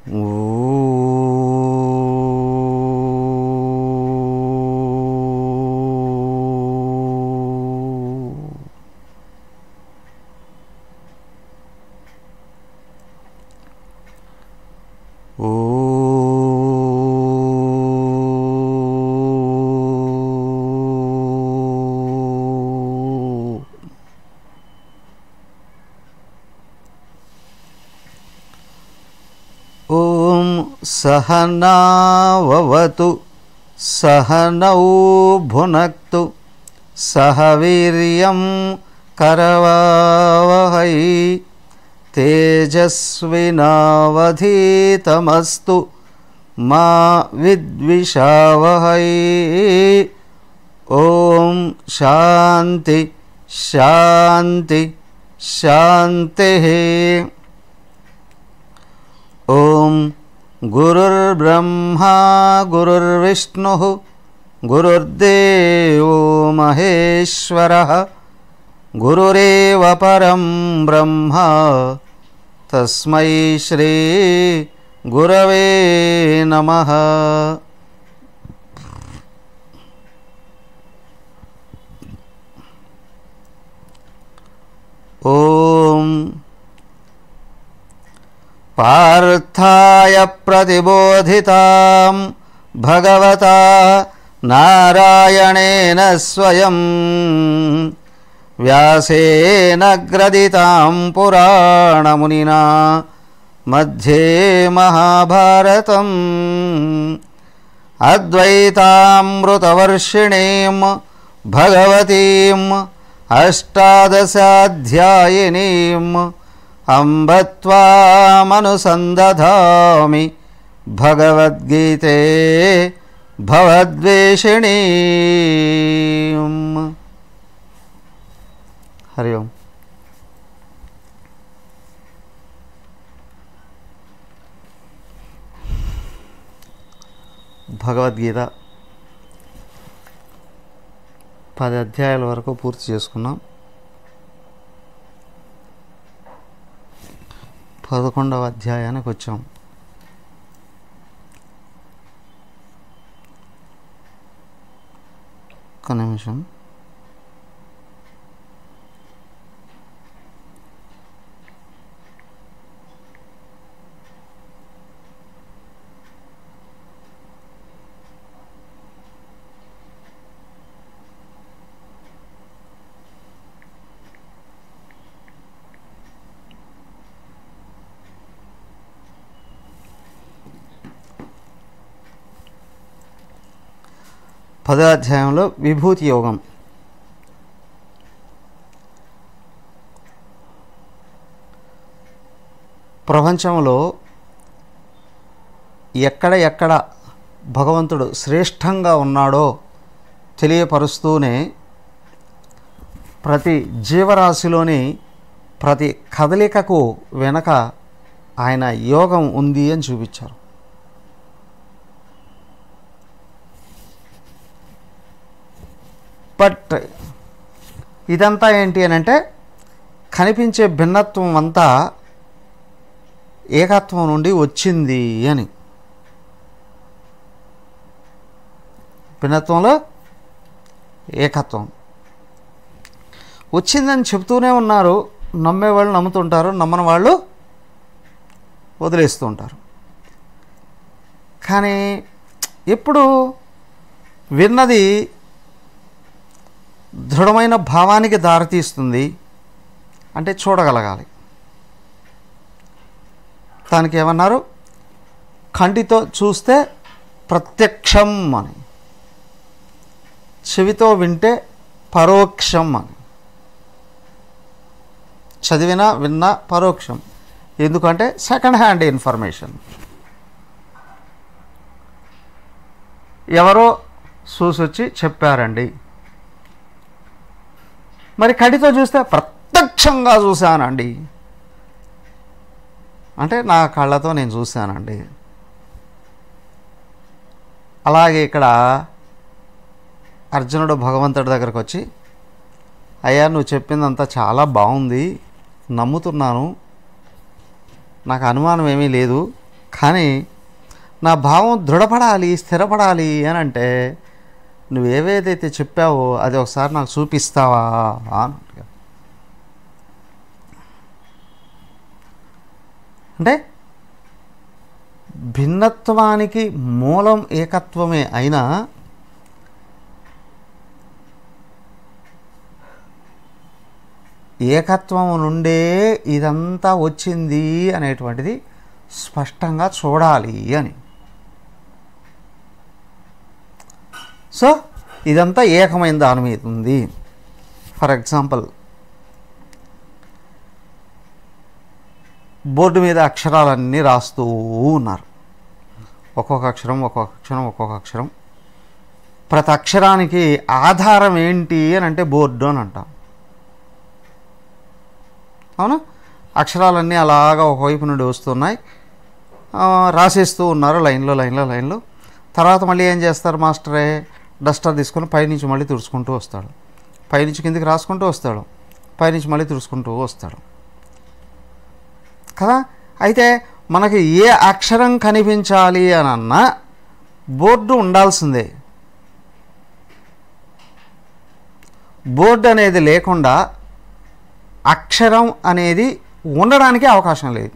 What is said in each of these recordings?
ॐ सहनाववतु सहनौ भुनक्तु सह वीर्यं करवावहै तेजस्विनावधीतमस्तु मा विद्विषावहै ॐ शान्ति शान्ति शान्तिः ॐ गुरुर्ब्रह्मा गुरुर्विष्णुः गुरुर्देवो महेश्वरः गुरुरेव परं ब्रह्म तस्मै श्री गुरवे नमः ॐ पार्थाय प्रतिबोधितां भगवता नारायणेन स्वयं व्यासेन ग्रथितां पुराणमुनिना मध्ये महाभारतम् अद्वैतामृतवर्षिणीं भगवतीम् अष्टादशाध्यायिनीम् अम्ब त्वामनुसन्दधामि भगवद्गीते भवद्वेषिणीम् हरि ओम् భగవద్గీత పది అధ్యాయాల వరకు పూర్తి చేసుకున్నాం పదకొండవ అధ్యాయానికి వచ్చాం ఒక నిమిషం పదో అధ్యాయంలో విభూతి యోగం ప్రపంచంలో ఎక్కడ ఎక్కడ భగవంతుడు శ్రేష్టంగా ఉన్నాడో తెలియపరుస్తూనే ప్రతి జీవరాశిలోని ప్రతి కదలికకు వెనక ఆయన యోగం ఉంది అని చూపించారు బట్ ఇదంతా ఏంటి అని అంటే కనిపించే భిన్నత్వం అంతా ఏకత్వం నుండి వచ్చింది అని భిన్నత్వంలో ఏకత్వం వచ్చిందని చెప్తూనే ఉన్నారు నమ్మేవాళ్ళు నమ్ముతుంటారు నమ్మని వాళ్ళు వదిలేస్తూ ఉంటారు కానీ ఎప్పుడు విన్నది దృఢమైన భావానికి దారితీస్తుంది అంటే చూడగలగాలి దానికి ఏమన్నారు కంటితో చూస్తే ప్రత్యక్షం అని చెవితో వింటే పరోక్షం అని చదివినా విన్నా పరోక్షం ఎందుకంటే సెకండ్ హ్యాండ్ ఇన్ఫర్మేషన్ ఎవరో చూసొచ్చి చెప్పారండి మరి కడితో చూస్తే ప్రత్యక్షంగా చూశానండి అంటే నా కళ్ళతో నేను చూశానండి అలాగే ఇక్కడ అర్జునుడు భగవంతుడి దగ్గరకు వచ్చి అయ్యా నువ్వు చెప్పిందంతా చాలా బాగుంది నమ్ముతున్నాను నాకు అనుమానం ఏమీ లేదు కానీ నా భావం దృఢపడాలి స్థిరపడాలి అని అంటే నువ్వు ఏవేదైతే చెప్పావో అది ఒకసారి నాకు చూపిస్తావా అన్నట్టుగా అంటే భిన్నత్వానికి మూలం ఏకత్వమే అయినా ఏకత్వం నుండే ఇదంతా వచ్చింది అనేటువంటిది స్పష్టంగా చూడాలి అని సో ఇదంతా ఏకమైన దాని మీద ఉంది ఫర్ ఎగ్జాంపుల్ బోర్డు మీద అక్షరాలన్నీ రాస్తూ ఉన్నారు ఒక్కొక్క అక్షరం ఒక్కొక్క అక్షరం ఒక్కొక్క అక్షరం ప్రతి అక్షరానికి ఆధారం ఏంటి అని అంటే బోర్డు అని అంటాం అవునా అక్షరాలన్నీ అలాగా ఒకవైపు నుండి వస్తున్నాయి ఆ, రాసేస్తూ ఉన్నారు లైన్లో లైన్లో లైన్లో తర్వాత మళ్ళీ ఏం చేస్తారు మాస్టరే డస్టర్ తీసుకొని పైనుంచి మళ్ళీ తుడుచుకుంటూ వస్తాడు పైనుంచి కిందికి రాసుకుంటూ వస్తాడు పైనుంచి మళ్ళీ తుడుచుకుంటూ వస్తాడు కదా అయితే మనకి ఏ అక్షరం కనిపించాలి అని అన్నా బోర్డు ఉండాల్సిందే బోర్డు అనేది లేకుండా అక్షరం అనేది ఉండడానికి అవకాశం లేదు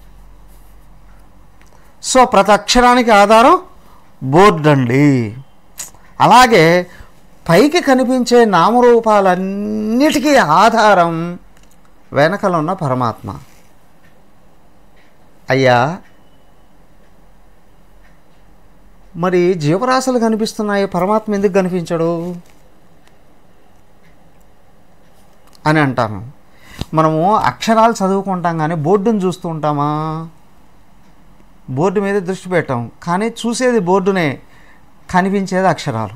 సో ప్రతి అక్షరానికి ఆధారం బోర్డు అండి అలాగే పైకి కనిపించే నామరూపాలన్నిటికీ ఆధారం వెనకల ఉన్న పరమాత్మ అయ్యా మరి జీవరాశులు కనిపిస్తున్నాయి పరమాత్మ ఎందుకు కనిపించడు అని అంటాను మనము అక్షరాలు చదువుకుంటాం కానీ బోర్డును చూస్తూ ఉంటామా బోర్డు మీద దృష్టి పెట్టాం కానీ చూసేది బోర్డునే కనిపించేది అక్షరాలు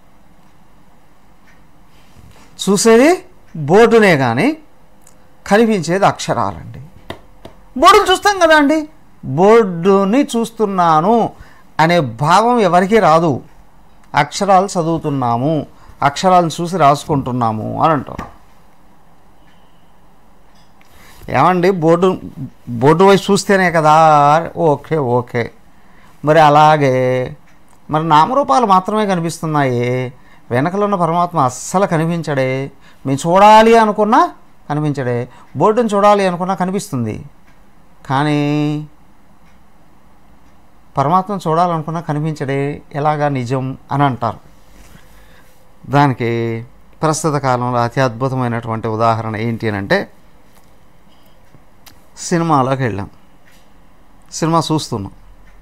చూసేది బోర్డునే కానీ కనిపించేది అక్షరాలండి బోర్డును చూస్తాం కదా అండి బోర్డుని చూస్తున్నాను అనే భావం ఎవరికీ రాదు అక్షరాలు చదువుతున్నాము అక్షరాలను చూసి రాసుకుంటున్నాము అని అంటారు ఏమండి బోర్డు బోర్డు వైపు చూస్తేనే కదా ఓకే ఓకే మరి అలాగే మరి నామరూపాలు మాత్రమే కనిపిస్తున్నాయి వెనకలో ఉన్న పరమాత్మ అస్సలు కనిపించడే మేము చూడాలి అనుకున్నా కనిపించడే బోర్డును చూడాలి అనుకున్నా కనిపిస్తుంది కానీ పరమాత్మను చూడాలనుకున్నా కనిపించడే ఎలాగా నిజం అని అంటారు దానికి ప్రస్తుత కాలంలో అతి అద్భుతమైనటువంటి ఉదాహరణ ఏంటి అని అంటే సినిమాలోకి వెళ్ళాం సినిమా చూస్తున్నాం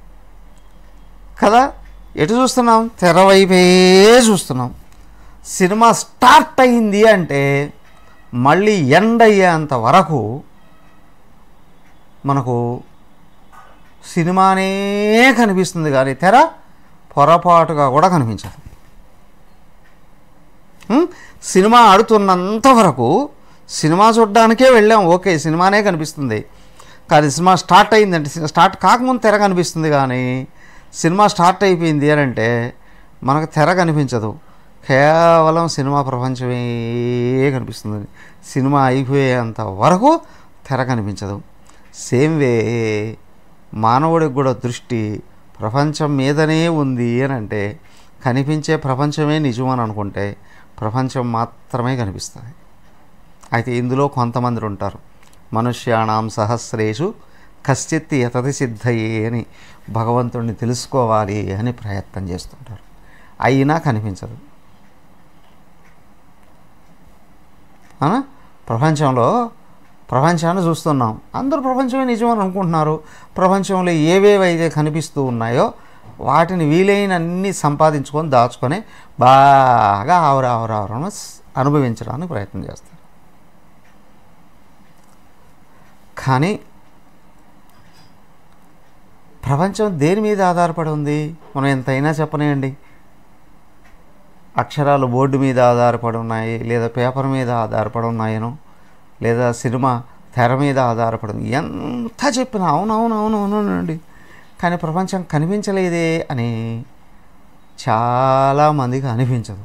కదా ఎటు చూస్తున్నాం తెర వైపే చూస్తున్నాం సినిమా స్టార్ట్ అయింది అంటే మళ్ళీ ఎండ్ అయ్యేంత వరకు మనకు సినిమానే కనిపిస్తుంది కానీ తెర పొరపాటుగా కూడా కనిపించదు ఉం? సినిమా ఆడుతున్నంత వరకు సినిమా చూడడానికే వెళ్ళాం ఓకే సినిమానే కనిపిస్తుంది కానీ సినిమా స్టార్ట్ అయిందంటే సి- స్టార్ట్ కాకముందు తెర కనిపిస్తుంది కానీ సినిమా స్టార్ట్ అయిపోయింది అని అంటే మనకు తెర కనిపించదు కేవలం సినిమా ప్రపంచమే కనిపిస్తుంది సినిమా అయిపోయేంత వరకు తెర కనిపించదు సేమ్ వే మానవుడికి కూడా దృష్టి ప్రపంచం మీదనే ఉంది అని అంటే కనిపించే ప్రపంచమే నిజం అని అనుకుంటే ప్రపంచం మాత్రమే కనిపిస్తుంది అయితే ఇందులో కొంతమంది ఉంటారు మనుష్యాణం సహస్రేషు కశ్చిత్ యతతి సిద్ధయే అని భగవంతుడిని తెలుసుకోవాలి అని ప్రయత్నం చేస్తుంటారు అయినా కనిపించదు అవునా? ప్రపంచంలో ప్రపంచాన్ని చూస్తున్నాం అందరూ ప్రపంచమే నిజమని అనుకుంటున్నారు ప్రపంచంలో ఏవేవైతే కనిపిస్తూ ఉన్నాయో వాటిని వీలైనన్ని సంపాదించుకొని దాచుకొని బాగా ఆవర ఆవర ఆవరణ అనుభవించడానికి ప్రయత్నం చేస్తారు కానీ ప్రపంచం దేని మీద ఆధారపడి ఉంది మనం ఎంతైనా చెప్పనేయండి అక్షరాలు బోర్డు మీద ఆధారపడి ఉన్నాయి లేదా పేపర్ మీద ఆధారపడి ఉన్నాయనో లేదా సినిమా తెర మీద ఆధారపడి ఉంది ఎంత చెప్పినా అవునవునవునవునండి కానీ ప్రపంచం కనిపించలేదే అని చాలామందికి అనిపించదు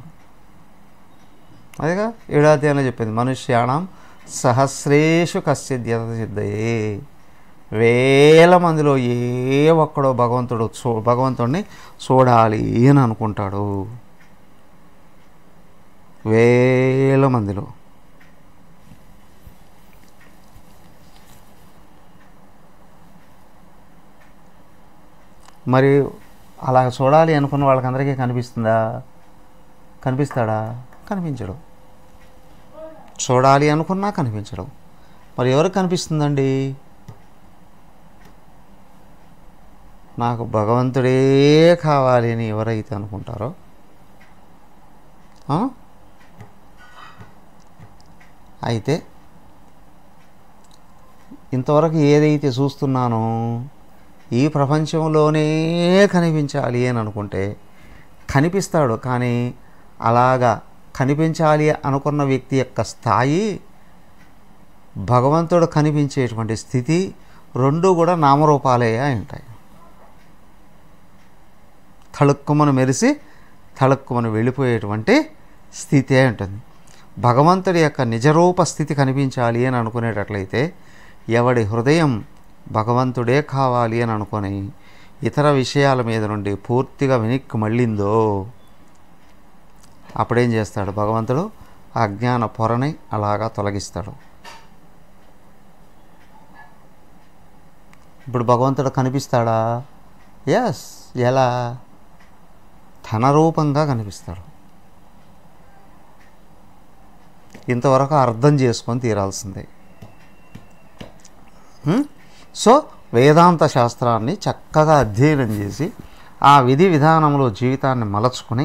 అదేగా ఏడాది అని చెప్పింది మనుష్యాణం సహస్రేషు కశ్చిత్ యత సిద్ధయే వేల మందిలో ఏ ఒక్కడో భగవంతుడు చూ భగవంతుడిని చూడాలి అని అనుకుంటాడు వేల మందిలో మరి అలా చూడాలి అనుకున్న వాళ్ళకందరికీ కనిపిస్తుందా కనిపిస్తాడా కనిపించడు చూడాలి అనుకున్నా కనిపించడు మరి ఎవరికి కనిపిస్తుందండి నాకు భగవంతుడే కావాలి అని ఎవరైతే అనుకుంటారో ఆ? అయితే ఇంతవరకు ఏదైతే చూస్తున్నానో ఈ ప్రపంచంలోనే కనిపించాలి అని అనుకుంటే కనిపిస్తాడు కానీ అలాగా కనిపించాలి అనుకున్న వ్యక్తి యొక్క స్థాయి భగవంతుడు కనిపించేటువంటి స్థితి రెండు కూడా నామరూపాలే అయి ఉంటాయి తళుక్కుమను మెరిసి తళుక్కుమను వెళ్ళిపోయేటువంటి స్థితి అయి ఉంటుంది భగవంతుడి యొక్క నిజరూప స్థితి కనిపించాలి అని అనుకునేటట్లయితే ఎవడి హృదయం భగవంతుడే కావాలి అని అనుకొని ఇతర విషయాల మీద నుండి పూర్తిగా వెనక్కి మళ్ళిందో అప్పుడేం చేస్తాడు భగవంతుడు ఆ అజ్ఞాన పొరని అలాగా తొలగిస్తాడు ఇప్పుడు భగవంతుడు కనిపిస్తాడా ఎస్ ఎలా తన రూపంగా కనిపిస్తాడు ఇంతవరకు అర్థం చేసుకొని తీరాల్సిందే హ్మ్? సో వేదాంత శాస్త్రాన్ని చక్కగా అధ్యయనం చేసి ఆ విధి విధానంలో జీవితాన్ని మలచుకొని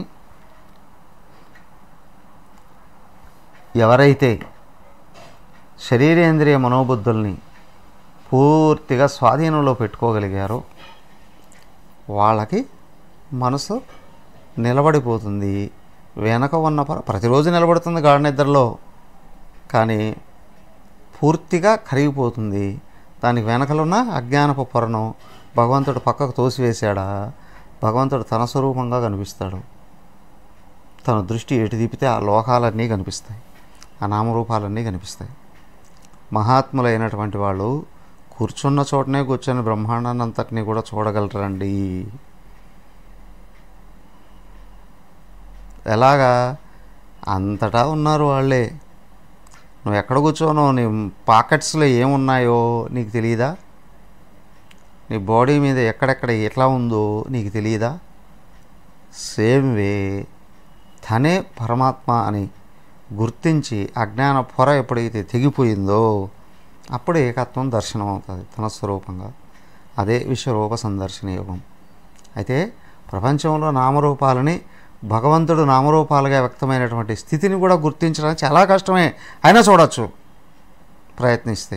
ఎవరైతే శరీరేంద్రియ మనోబుద్ధుల్ని పూర్తిగా స్వాధీనంలో పెట్టుకోగలిగారో వాళ్ళకి మనసు నిలబడిపోతుంది వెనక ఉన్న పర ప్రతిరోజు నిలబడుతుంది గాఢ నిద్రలో కానీ పూర్తిగా కరిగిపోతుంది దానికి వెనకలున్న అజ్ఞానపు పొరను భగవంతుడు పక్కకు తోసివేశాడా భగవంతుడు తన స్వరూపంగా కనిపిస్తాడు తన దృష్టి ఎటు తిప్పితే ఆ లోకాలన్నీ కనిపిస్తాయి ఆ నామరూపాలన్నీ కనిపిస్తాయి మహాత్ములైనటువంటి వాళ్ళు కూర్చున్న చోటనే కూర్చొని బ్రహ్మాండాన్ని అంతటినీ కూడా చూడగలరండి ఎలాగా అంతటా ఉన్నారు వాళ్ళే నువ్వు ఎక్కడ కూర్చోనో నీ పాకెట్స్లో ఏమున్నాయో నీకు తెలియదా నీ బాడీ మీద ఎక్కడెక్కడ ఎట్లా ఉందో నీకు తెలియదా సేమ్ వే తనే పరమాత్మ అని గుర్తించి అజ్ఞాన పొర ఎప్పుడైతే తెగిపోయిందో అప్పుడు ఏకత్వం దర్శనం అవుతుంది తన స్వరూపంగా అదే విశ్వరూప సందర్శన యోగం అయితే ప్రపంచంలో నామరూపాలని భగవంతుడు నామరూపాలుగా వ్యక్తమైనటువంటి స్థితిని కూడా గుర్తించడం చాలా కష్టమే అయినా చూడొచ్చు ప్రయత్నిస్తే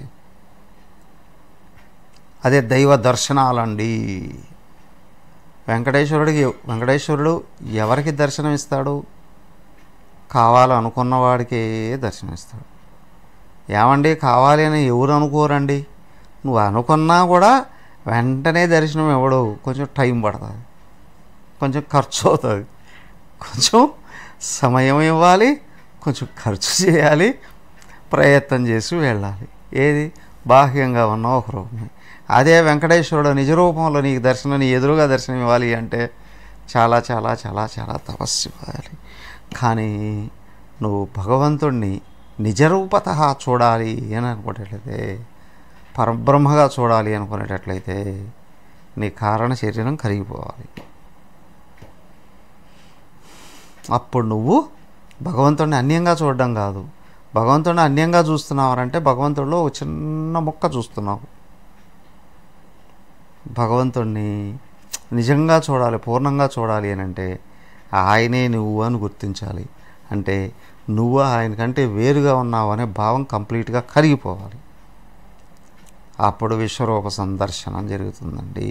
అదే దైవ దర్శనాలండి వెంకటేశ్వరుడికి వెంకటేశ్వరుడు ఎవరికి దర్శనం ఇస్తాడు కావాలనుకున్న వాడికే దర్శనం ఇస్తాడు ఏమండి కావాలి అని ఎవరు అనుకోరండి నువ్వు అనుకున్నా కూడా వెంటనే దర్శనం ఇవ్వడు కొంచెం టైం పడుతుంది కొంచెం ఖర్చు అవుతుంది కొంచెం సమయం ఇవ్వాలి కొంచెం ఖర్చు చేయాలి ప్రయత్నం చేసి వెళ్ళాలి ఏది బాహ్యంగా ఉన్న ఒక రూపమే అదే వెంకటేశ్వరుడు నిజ రూపంలో నీకు దర్శనం నీ ఎదురుగా దర్శనం ఇవ్వాలి అంటే చాలా చాలా చాలా చాలా తపస్సు ఇవ్వాలి కానీ నువ్వు భగవంతుణ్ణి నిజరూపత చూడాలి అని అనుకునేటట్లయితే పరబ్రహ్మగా చూడాలి అనుకునేటట్లయితే నీ కారణ శరీరం కరిగిపోవాలి అప్పుడు నువ్వు భగవంతుడిని అన్యంగా చూడడం కాదు భగవంతుడిని అన్యంగా చూస్తున్నావంటే భగవంతుడిలో ఒక చిన్న మొక్క చూస్తున్నావు భగవంతుడిని నిజంగా చూడాలి పూర్ణంగా చూడాలి అని అంటే ఆయనే నువ్వు అని గుర్తించాలి అంటే నువ్వు ఆయనకంటే వేరుగా ఉన్నావు అనే భావం కంప్లీట్గా కరిగిపోవాలి అప్పుడు విశ్వరూప సందర్శనం జరుగుతుందండి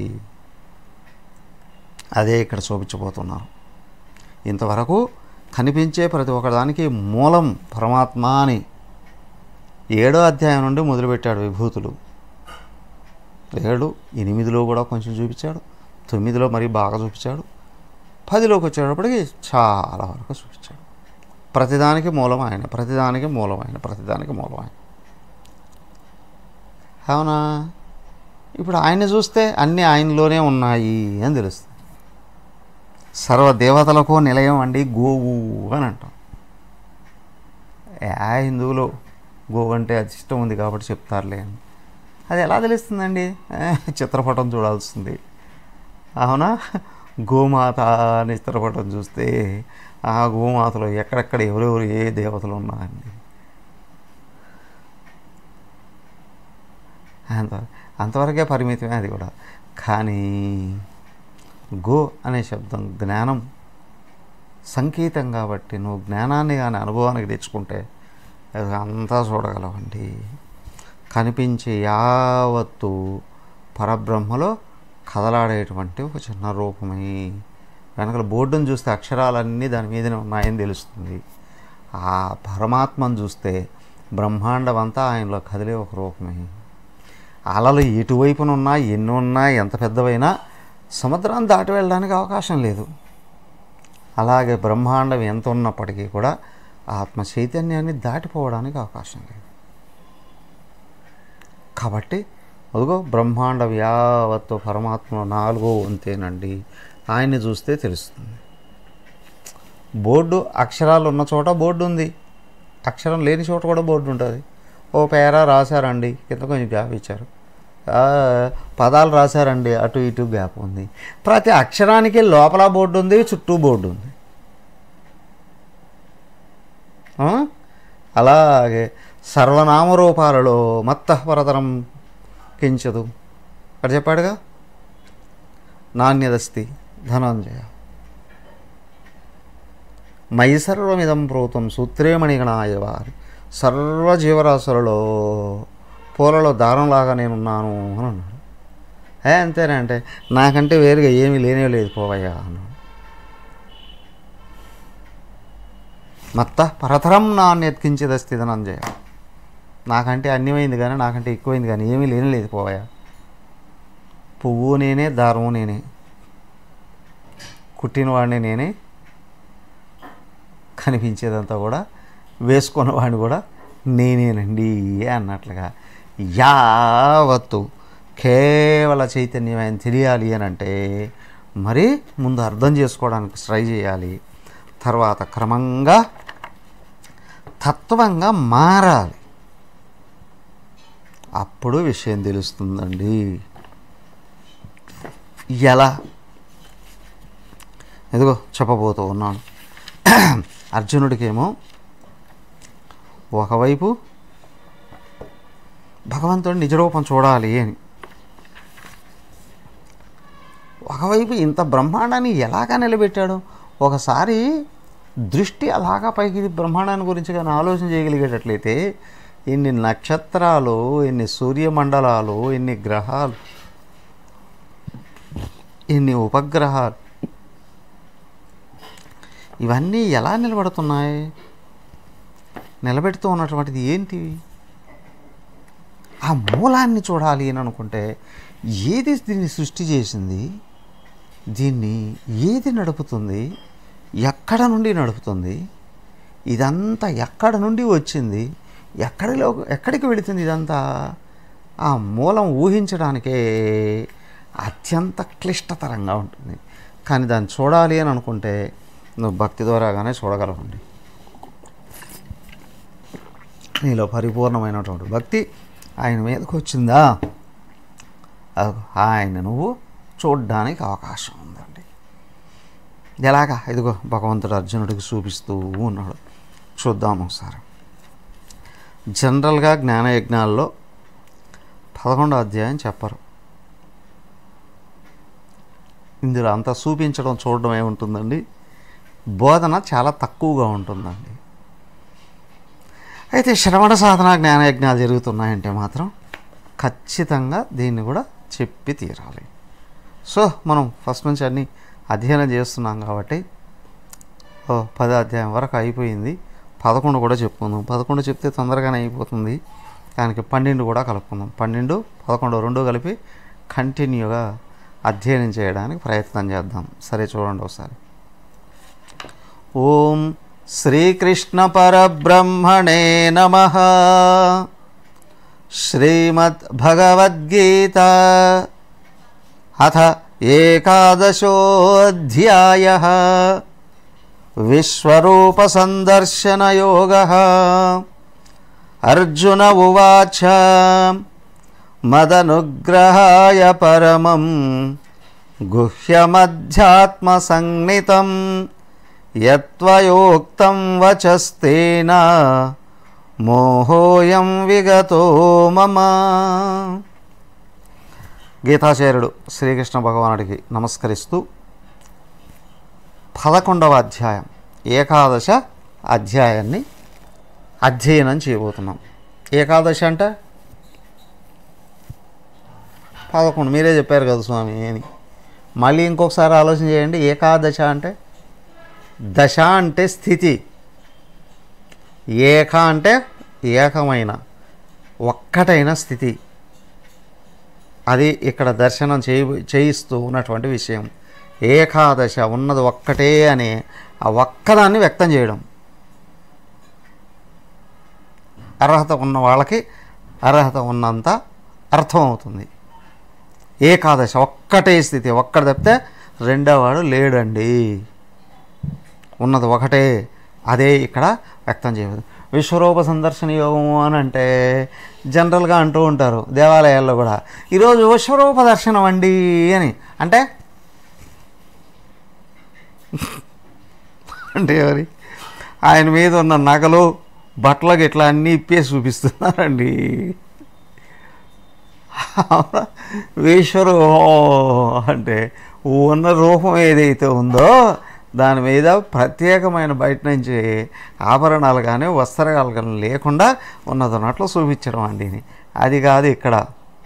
అదే ఇక్కడ చూపించబోతున్నారు ఇంతవరకు కనిపించే ప్రతి ఒక్కదానికి మూలం పరమాత్మ అని ఏడో అధ్యాయం నుండి మొదలుపెట్టాడు విభూతులు ఏడు ఎనిమిదిలో కూడా కొంచెం చూపించాడు తొమ్మిదిలో మరీ బాగా చూపించాడు పదిలోకి వచ్చేటప్పటికి చాలా వరకు చూపించాడు ప్రతిదానికి మూలం ఆయన ప్రతిదానికి మూలం ఆయన ప్రతిదానికి మూలం ఆయన అవునా ఇప్పుడు ఆయన చూస్తే అన్నీ ఆయనలోనే ఉన్నాయి అని తెలుస్తుంది సర్వ దేవతలకు నిలయం అండి గోవు అని అంటాం ఆ హిందువులో గోవు అంటే అది ఇష్టం ఉంది కాబట్టి చెప్తారులే అని అది ఎలా తెలుస్తుందండి ఆ, చిత్రపటం చూడాల్సింది అవునా గోమాత అని చిత్రపటం చూస్తే ఆ గోమాతలో ఎక్కడెక్కడ ఎవరెవరు ఏ దేవతలు ఉన్నారండి అంత అంతవరకే పరిమితమే అది కూడా కానీ గో అనే శబ్దం జ్ఞానం సంకేతం కాబట్టి నువ్వు జ్ఞానాన్ని కానీ అనుభవానికి తెచ్చుకుంటే అది అంతా చూడగలవండి కనిపించే యావత్తు పరబ్రహ్మలో కదలాడేటువంటి ఒక చిన్న రూపమే వెనకల బోర్డును చూస్తే అక్షరాలన్నీ దాని మీదనే ఉన్నాయని తెలుస్తుంది ఆ పరమాత్మను చూస్తే బ్రహ్మాండం అంతా ఆయనలో కదిలే ఒక రూపమే అలలు ఎటువైపున ఉన్నా ఎన్ని ఉన్నా ఎంత పెద్దవైనా సముద్రాన్ని దాటి వెళ్ళడానికి అవకాశం లేదు అలాగే బ్రహ్మాండం ఎంత ఉన్నప్పటికీ కూడా ఆత్మ చైతన్యాన్ని దాటిపోవడానికి అవకాశం లేదు కాబట్టి అదిగో బ్రహ్మాండం యావత్తు పరమాత్మ నాలుగో వంతేనండి ఆయన్ని చూస్తే తెలుస్తుంది బోర్డు అక్షరాలు ఉన్న చోట బోర్డు ఉంది అక్షరం లేని చోట కూడా బోర్డు ఉంటుంది ఓ పేర రాశారండి కింద కొంచెం గ్యాప్ ఇచ్చారు ఆ, పదాలు రాశారండి అటు ఇటు గ్యాప్ ఉంది ప్రతి అక్షరానికి లోపల బోర్డు ఉంది చుట్టూ బోర్డు ఉంది ఆ? అలాగే సర్వనామరూపాలలో మత్తపరతరం కించదు అక్కడ చెప్పాడుగా నాణ్యదస్తి ధనంజయ మయి సర్వమిదం ప్రోతం సూత్రేమణిగణాయవారి సర్వ జీవరాశులలో పూలలో దారంలాగా నేనున్నాను అని అన్నాడు ఏ అంతేనా అంటే నాకంటే వేరుగా ఏమీ లేనే లేదు పోవయ్యా అన్నాడు మత్త పరతరం నాణ్యత్కించేదస్తి ధనంజయ నాకంటే అన్యమైంది కానీ నాకంటే ఎక్కువైంది కానీ ఏమీ లేని లేదు పోవయ్యా పువ్వు నేనే దారము నేనే కుట్టినవాడిని నేనే కనిపించేదంతా కూడా వేసుకున్నవాడిని కూడా నేనేనండి అన్నట్లుగా యావత్తు కేవల చైతన్యమైన తెలియాలి అని అంటే మరి ముందు అర్థం చేసుకోవడానికి ట్రై చేయాలి తర్వాత క్రమంగా తత్వంగా మారాలి అప్పుడు విషయం తెలుస్తుందండి ఎలా ఎదుగో చెప్పబోతూ ఉన్నాను అర్జునుడికేమో ఒకవైపు భగవంతుడి నిజరూపం చూడాలి అని ఒకవైపు ఇంత బ్రహ్మాండాన్ని ఎలాగా నిలబెట్టాడు ఒకసారి దృష్టి అలాగా పైకి బ్రహ్మాండాన్ని గురించి కానీ ఆలోచన చేయగలిగేటట్లయితే ఇన్ని నక్షత్రాలు ఇన్ని సూర్యమండలాలు ఇన్ని గ్రహాలు ఇన్ని ఉపగ్రహాలు ఇవన్నీ ఎలా నిలబడుతున్నాయి నిలబెడుతూ ఉన్నటువంటిది ఏంటి ఆ మూలాన్ని చూడాలి అని అనుకుంటే ఏది దీన్ని సృష్టి చేసింది దీన్ని ఏది నడుపుతుంది ఎక్కడ నుండి నడుపుతుంది ఇదంతా ఎక్కడ నుండి వచ్చింది ఎక్కడిలో ఎక్కడికి వెళుతుంది ఇదంతా ఆ మూలం ఊహించడానికే అత్యంత క్లిష్టతరంగా ఉంటుంది కానీ దాన్ని చూడాలి అని అనుకుంటే నువ్వు భక్తి ద్వారాగానే చూడగలవండి నీలో పరిపూర్ణమైనటువంటి భక్తి ఆయన మీదకి వచ్చిందా అదిగో ఆయన నువ్వు చూడ్డానికి అవకాశం ఉందండి ఎలాగా ఇదిగో భగవంతుడు అర్జునుడికి చూపిస్తూ ఉన్నాడు చూద్దాం ఒకసారి జనరల్గా జ్ఞానయజ్ఞాల్లో పదకొండో అధ్యాయం చెప్పరు ఇందులో అంతా చూపించడం చూడడం ఏముంటుందండి బోధన చాలా తక్కువగా ఉంటుందండి అయితే శ్రవణ సాధన జ్ఞానయజ్ఞాలు జరుగుతున్నాయంటే మాత్రం ఖచ్చితంగా దీన్ని కూడా చెప్పి తీరాలి సో మనం ఫస్ట్ నుంచి అన్నీ అధ్యయనం చేస్తున్నాం కాబట్టి ఓ పదో అధ్యాయం వరకు అయిపోయింది పదకొండు కూడా చెప్పుకుందాం పదకొండు చెప్తే తొందరగానే అయిపోతుంది దానికి పన్నెండు కూడా కలుపుకుందాం పన్నెండు పదకొండు రెండు కలిపి కంటిన్యూగా అధ్యయనం చేయడానికి ప్రయత్నం చేద్దాం సరే చూడండి ఒకసారి ఓం శ్రీకృష్ణ పరబ్రహ్మణే నమ శ్రీమద్భగవద్గీత అథ ఏకాదశోऽధ్యాయ విశ్వరూపసందర్శనయోగः అర్జున ఉవాచ మదనుగ్రహాయ పరమం గుహ్యమధ్యాత్మసంజ్ఞితం యత్వయోక్తం వచస్తేన మోహోయం విగతో మమ గీతాచార్యుడు శ్రీకృష్ణ భగవానుడికి నమస్కరిస్తూ పదకొండవ అధ్యాయం ఏకాదశ అధ్యాయాన్ని అధ్యయనం చేయబోతున్నాం ఏకాదశ అంటే పదకొండు మీరే చెప్పారు కదా స్వామి అని మళ్ళీ ఇంకొకసారి ఆలోచన చేయండి ఏకాదశ అంటే దశ అంటే స్థితి ఏక అంటే ఏకమైన ఒక్కటైన స్థితి అది ఇక్కడ దర్శనం చేయి చేయిస్తూ ఉన్నటువంటి విషయం ఏకాదశ ఉన్నది ఒక్కటే అని ఆ ఒక్కదాన్ని వ్యక్తం చేయడం అర్హత ఉన్న వాళ్ళకి అర్హత ఉన్నంత అర్థమవుతుంది ఏకాదశ ఒక్కటే స్థితి ఒక్కటి తప్పితే రెండోవాడు లేడండి ఉన్నది ఒకటే అదే ఇక్కడ వ్యక్తం చేయదు విశ్వరూప సందర్శన యోగము అని అంటే జనరల్గా అంటూ ఉంటారు దేవాలయాల్లో కూడా ఈరోజు విశ్వరూప దర్శనం అండి అని అంటే అంటే ఎవరి ఆయన మీద ఉన్న నగలు బట్టలు గిట్లా అన్నీ ఇప్పేసి చూపిస్తున్నారండి ఈశ్వరు అంటే ఉన్న రూపం ఏదైతే ఉందో దాని మీద ప్రత్యేకమైన బయట నుంచి ఆభరణాలు కానీ వస్త్రాలు కానీ లేకుండా ఉన్నది ఉన్నట్లు చూపించడం అండి ఇది. అది కాదు ఇక్కడ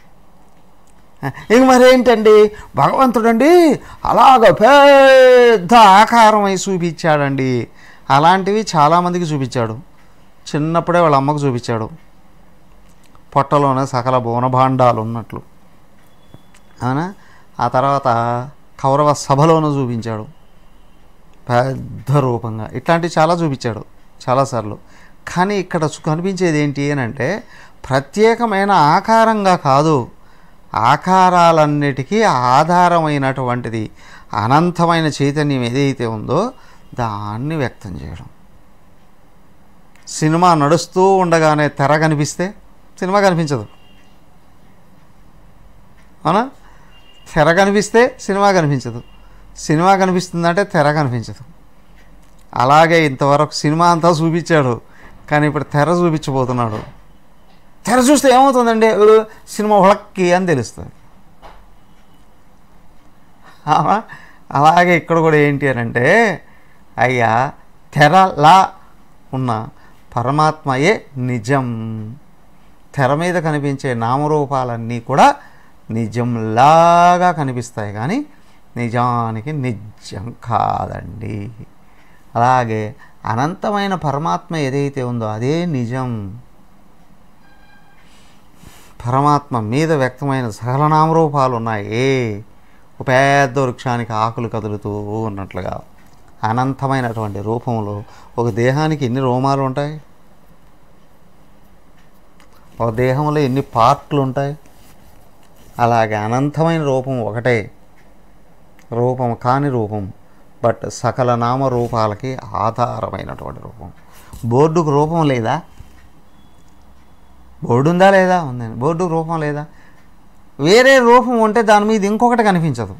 ఇంక మరేంటండి భగవంతుడండి అలాగ పెద్ద ఆకారం అయి చూపించాడండి అలాంటివి చాలామందికి చూపించాడు చిన్నప్పుడే వాళ్ళ అమ్మకు చూపించాడు పొట్టలోనే సకల భువనభాండాలు ఉన్నట్లు అవునా ఆ తర్వాత కౌరవ సభలోనూ చూపించాడు పెద్ద రూపంగా ఇట్లాంటివి చాలా చూపించాడు చాలాసార్లు కానీ ఇక్కడ చు- కనిపించేది ఏంటి అని అంటే ప్రత్యేకమైన ఆకారంగా కాదు ఆకారాలన్నిటికీ ఆధారమైనటువంటిది అనంతమైన చైతన్యం ఏదైతే ఉందో దాన్ని వ్యక్తం చేయడం సినిమా నడుస్తూ ఉండగానే తెర కనిపిస్తే సినిమా కనిపించదు అవునా తెర కనిపిస్తే సినిమా కనిపించదు సినిమా కనిపిస్తుందంటే తెర కనిపించదు అలాగే ఇంతవరకు సినిమా అంతా చూపించాడు కానీ ఇప్పుడు తెర చూపించబోతున్నాడు తెర చూస్తే ఏమవుతుందండి "ఉ, సినిమా హుళక్కి అని తెలుస్తుంది అవునా? అలాగే ఇక్కడ కూడా ఏంటి అని అంటే అయ్యా తెరలా ఉన్న పరమాత్మయే నిజం తెర మీద కనిపించే నామరూపాలన్నీ కూడా నిజంలాగా కనిపిస్తాయి కానీ నిజానికి నిజం కాదండి అలాగే అనంతమైన పరమాత్మ ఏదైతే ఉందో అదే నిజం పరమాత్మ మీద వ్యక్తమైన సకల నామరూపాలు ఉన్నాయి ఒక పెద్ద వృక్షానికి ఆకులు కదులుతూ ఉన్నట్లుగా అనంతమైనటువంటి రూపంలో ఒక దేహానికి ఎన్ని రోమాలు ఉంటాయి ఒక దేహంలో ఎన్ని పార్ట్లు ఉంటాయి అలాగే అనంతమైన రూపం ఒకటే రూపం కాని రూపం బట్ సకల నామ రూపాలకి ఆధారమైనటువంటి రూపం బోర్డుకు రూపం లేదా బోర్డు ఉందా లేదా ఉందండి బోర్డుకు రూపం లేదా వేరే రూపం ఉంటే దాని మీద ఇంకొకటి కనిపించదు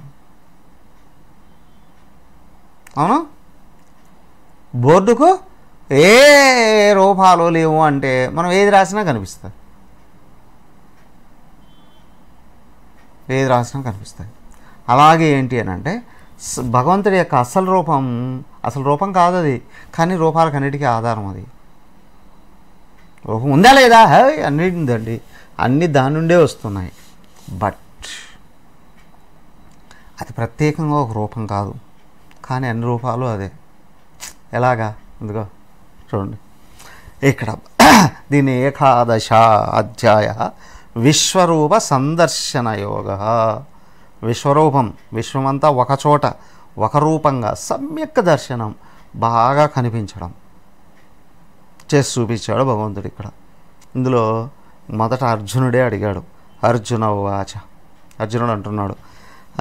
అవును బోర్డుకు ఏ రూపాలు లేవు అంటే మనం ఏది రాసినా కనిపిస్తుంది ఏది రాసినా కనిపిస్తాయి అలాగే ఏంటి అని అంటే స- భగవంతుడి యొక్క అసలు రూపం అసలు రూపం కాదు అది కానీ రూపాలకన్నిటికీ ఆధారం అది రూపం ఉందా లేదా హే, అన్నిటి ఉందండి అన్నీ దాని నుండే వస్తున్నాయి బట్ అది ప్రత్యేకంగా ఒక రూపం కాదు కానీ అన్ని రూపాలు అదే ఎలాగా ఇదిగో చూడండి ఇక్కడ దీని ఏకాదశ అధ్యాయ విశ్వరూప సందర్శన యోగ విశ్వరూపం విశ్వమంతా ఒక చోట ఒక రూపంగా సమ్యక్ దర్శనం బాగా కనిపించడం చేసి చూపించాడు భగవంతుడు ఇక్కడ ఇందులో మొదట అర్జునుడే అడిగాడు అర్జున వాచ అర్జునుడు అంటున్నాడు ఆ,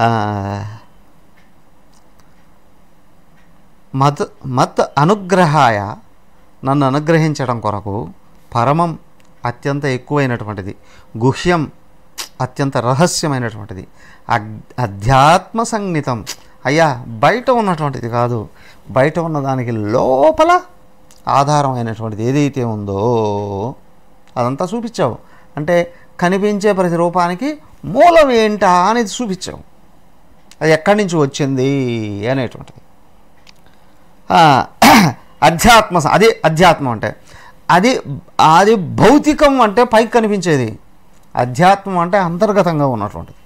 మత్ మత్ అనుగ్రహాయ నన్ను అనుగ్రహించడం కొరకు పరమం అత్యంత ఎక్కువైనటువంటిది గుహ్యం అత్యంత రహస్యమైనటువంటిది అగ్ అధ్యాత్మ సంగీతం అయ్యా బయట ఉన్నటువంటిది కాదు బయట ఉన్న దానికి లోపల ఆధారమైనటువంటిది ఏదైతే ఉందో అదంతా చూపించావు అంటే కనిపించే ప్రతి రూపానికి మూలం ఏంటా అనేది చూపించావు అది ఎక్కడి నుంచి వచ్చింది అనేటువంటిది ఆ, అధ్యాత్మ స- అదే అధ్యాత్మం అంటే అది అది భౌతికం అంటే పైకి కనిపించేది అధ్యాత్మం అంటే అంతర్గతంగా ఉన్నటువంటిది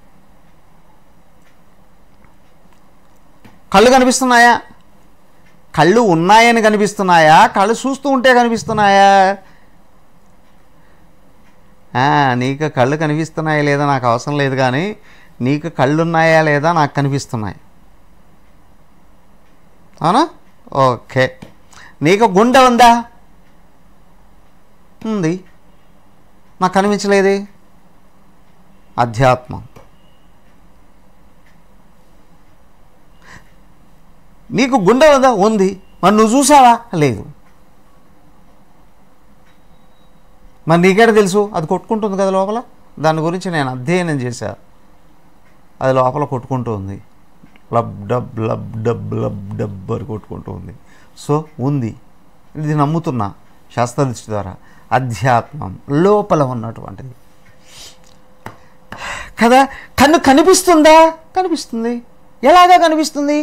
కళ్ళు కనిపిస్తున్నాయా కళ్ళు ఉన్నాయని కనిపిస్తున్నాయా కళ్ళు చూస్తూ ఉంటే కనిపిస్తున్నాయా ఆ, నీకు కళ్ళు కనిపిస్తున్నాయా లేదా నాకు అవసరం లేదు కానీ నీకు కళ్ళు ఉన్నాయా లేదా నాకు కనిపిస్తున్నాయి అవునా ఓకే నీకు గుండె ఉందా ఉంది నాకు కనిపించలేదే అధ్యాత్మం నీకు గుండె ఉందా ఉంది మరి నువ్వు చూసావా లేదు మరి నీకేడ తెలుసు అది కొట్టుకుంటుంది కదా లోపల దాని గురించి నేను అధ్యయనం చేశా అది లోపల కొట్టుకుంటూ ఉంది lub dub lub dub lub dub అని కొట్టుకుంటూ ఉంది సో ఉంది ఇది నమ్ముతున్నా శాస్త్రదృష్టి ద్వారా అధ్యాత్మం లోపల ఉన్నటువంటిది కదా కన్ను కనిపిస్తుందా కనిపిస్తుంది ఎలాగా కనిపిస్తుంది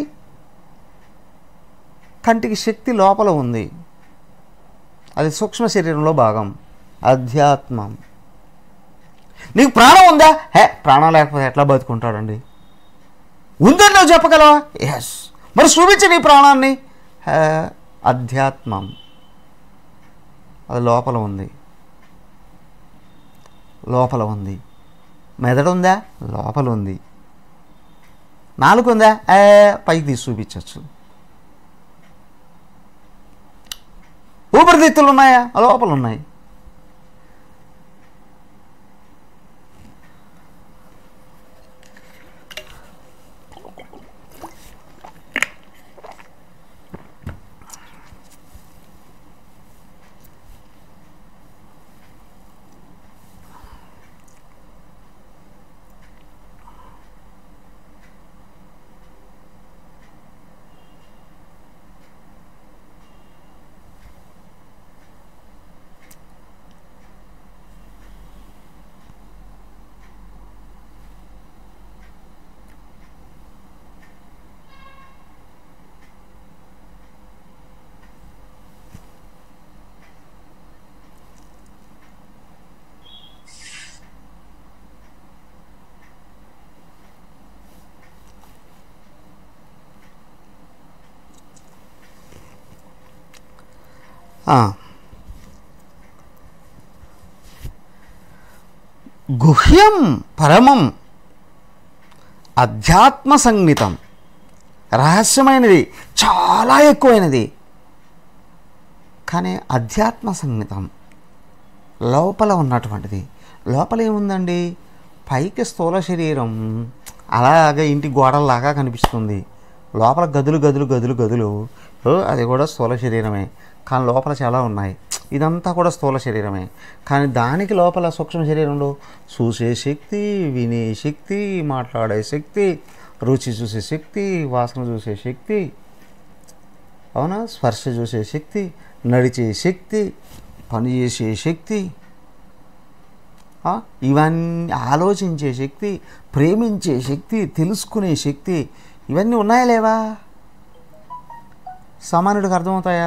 కంటికి శక్తి లోపల ఉంది అది సూక్ష్మ శరీరంలో భాగం అధ్యాత్మం నీకు ప్రాణం ఉందా హే ప్రాణం లేకపోతే ఎట్లా బతుకుంటాడండి ఉందని నువ్వు చెప్పగలవా ఎస్ మరి చూపించు నీ ప్రాణాన్ని హే, అధ్యాత్మం అది లోపల ఉంది లోపల ఉంది మెదడు ఉందా లోపల ఉంది నాలుగు ఉందా ఏ పైకి తీసి చూపించవచ్చు ఊపిరితిత్తులు ఉన్నాయా ఆ లోపల ఉన్నాయి ఆ. గుహ్యం పరమం అధ్యాత్మ సంగీతం రహస్యమైనది చాలా ఎక్కువైనది కానీ అధ్యాత్మ సంగీతం లోపల ఉన్నటువంటిది లోపల ఏముందండి పైకి స్థూల శరీరం అలాగే ఇంటి గోడల్లాగా కనిపిస్తుంది లోపల గదులు గదులు గదులు గదులు ఓ, అది కూడా స్థూల శరీరమే కానీ లోపల చాలా ఉన్నాయి ఇదంతా కూడా స్థూల శరీరమే కానీ దానికి లోపల సూక్ష్మ శరీరంలో చూసే శక్తి వినే శక్తి మాట్లాడే శక్తి రుచి చూసే శక్తి వాసన చూసే శక్తి అవునా స్పర్శ చూసే శక్తి నడిచే శక్తి పనిచేసే శక్తి ఆ, ఇవన్నీ ఆలోచించే శక్తి ప్రేమించే శక్తి తెలుసుకునే శక్తి ఇవన్నీ ఉన్నాయా లేవా సామాన్యుడికి అర్థమవుతాయా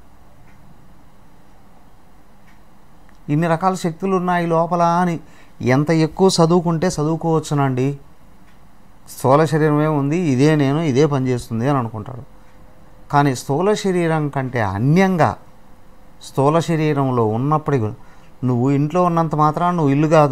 ఇన్ని రకాల శక్తులు ఉన్నాయి లోపల అని ఎంత ఎక్కువ చదువుకుంటే చదువుకోవచ్చునండి స్థూల శరీరమే ఉంది ఇదే నేను ఇదే పనిచేస్తుంది అని అనుకుంటాడు కానీ స్థూల శరీరం కంటే అన్యంగా స్థూల శరీరంలో ఉన్నప్పటికీ నువ్వు ఇంట్లో ఉన్నంత మాత్రాన నువ్వు ఇల్లు కాదు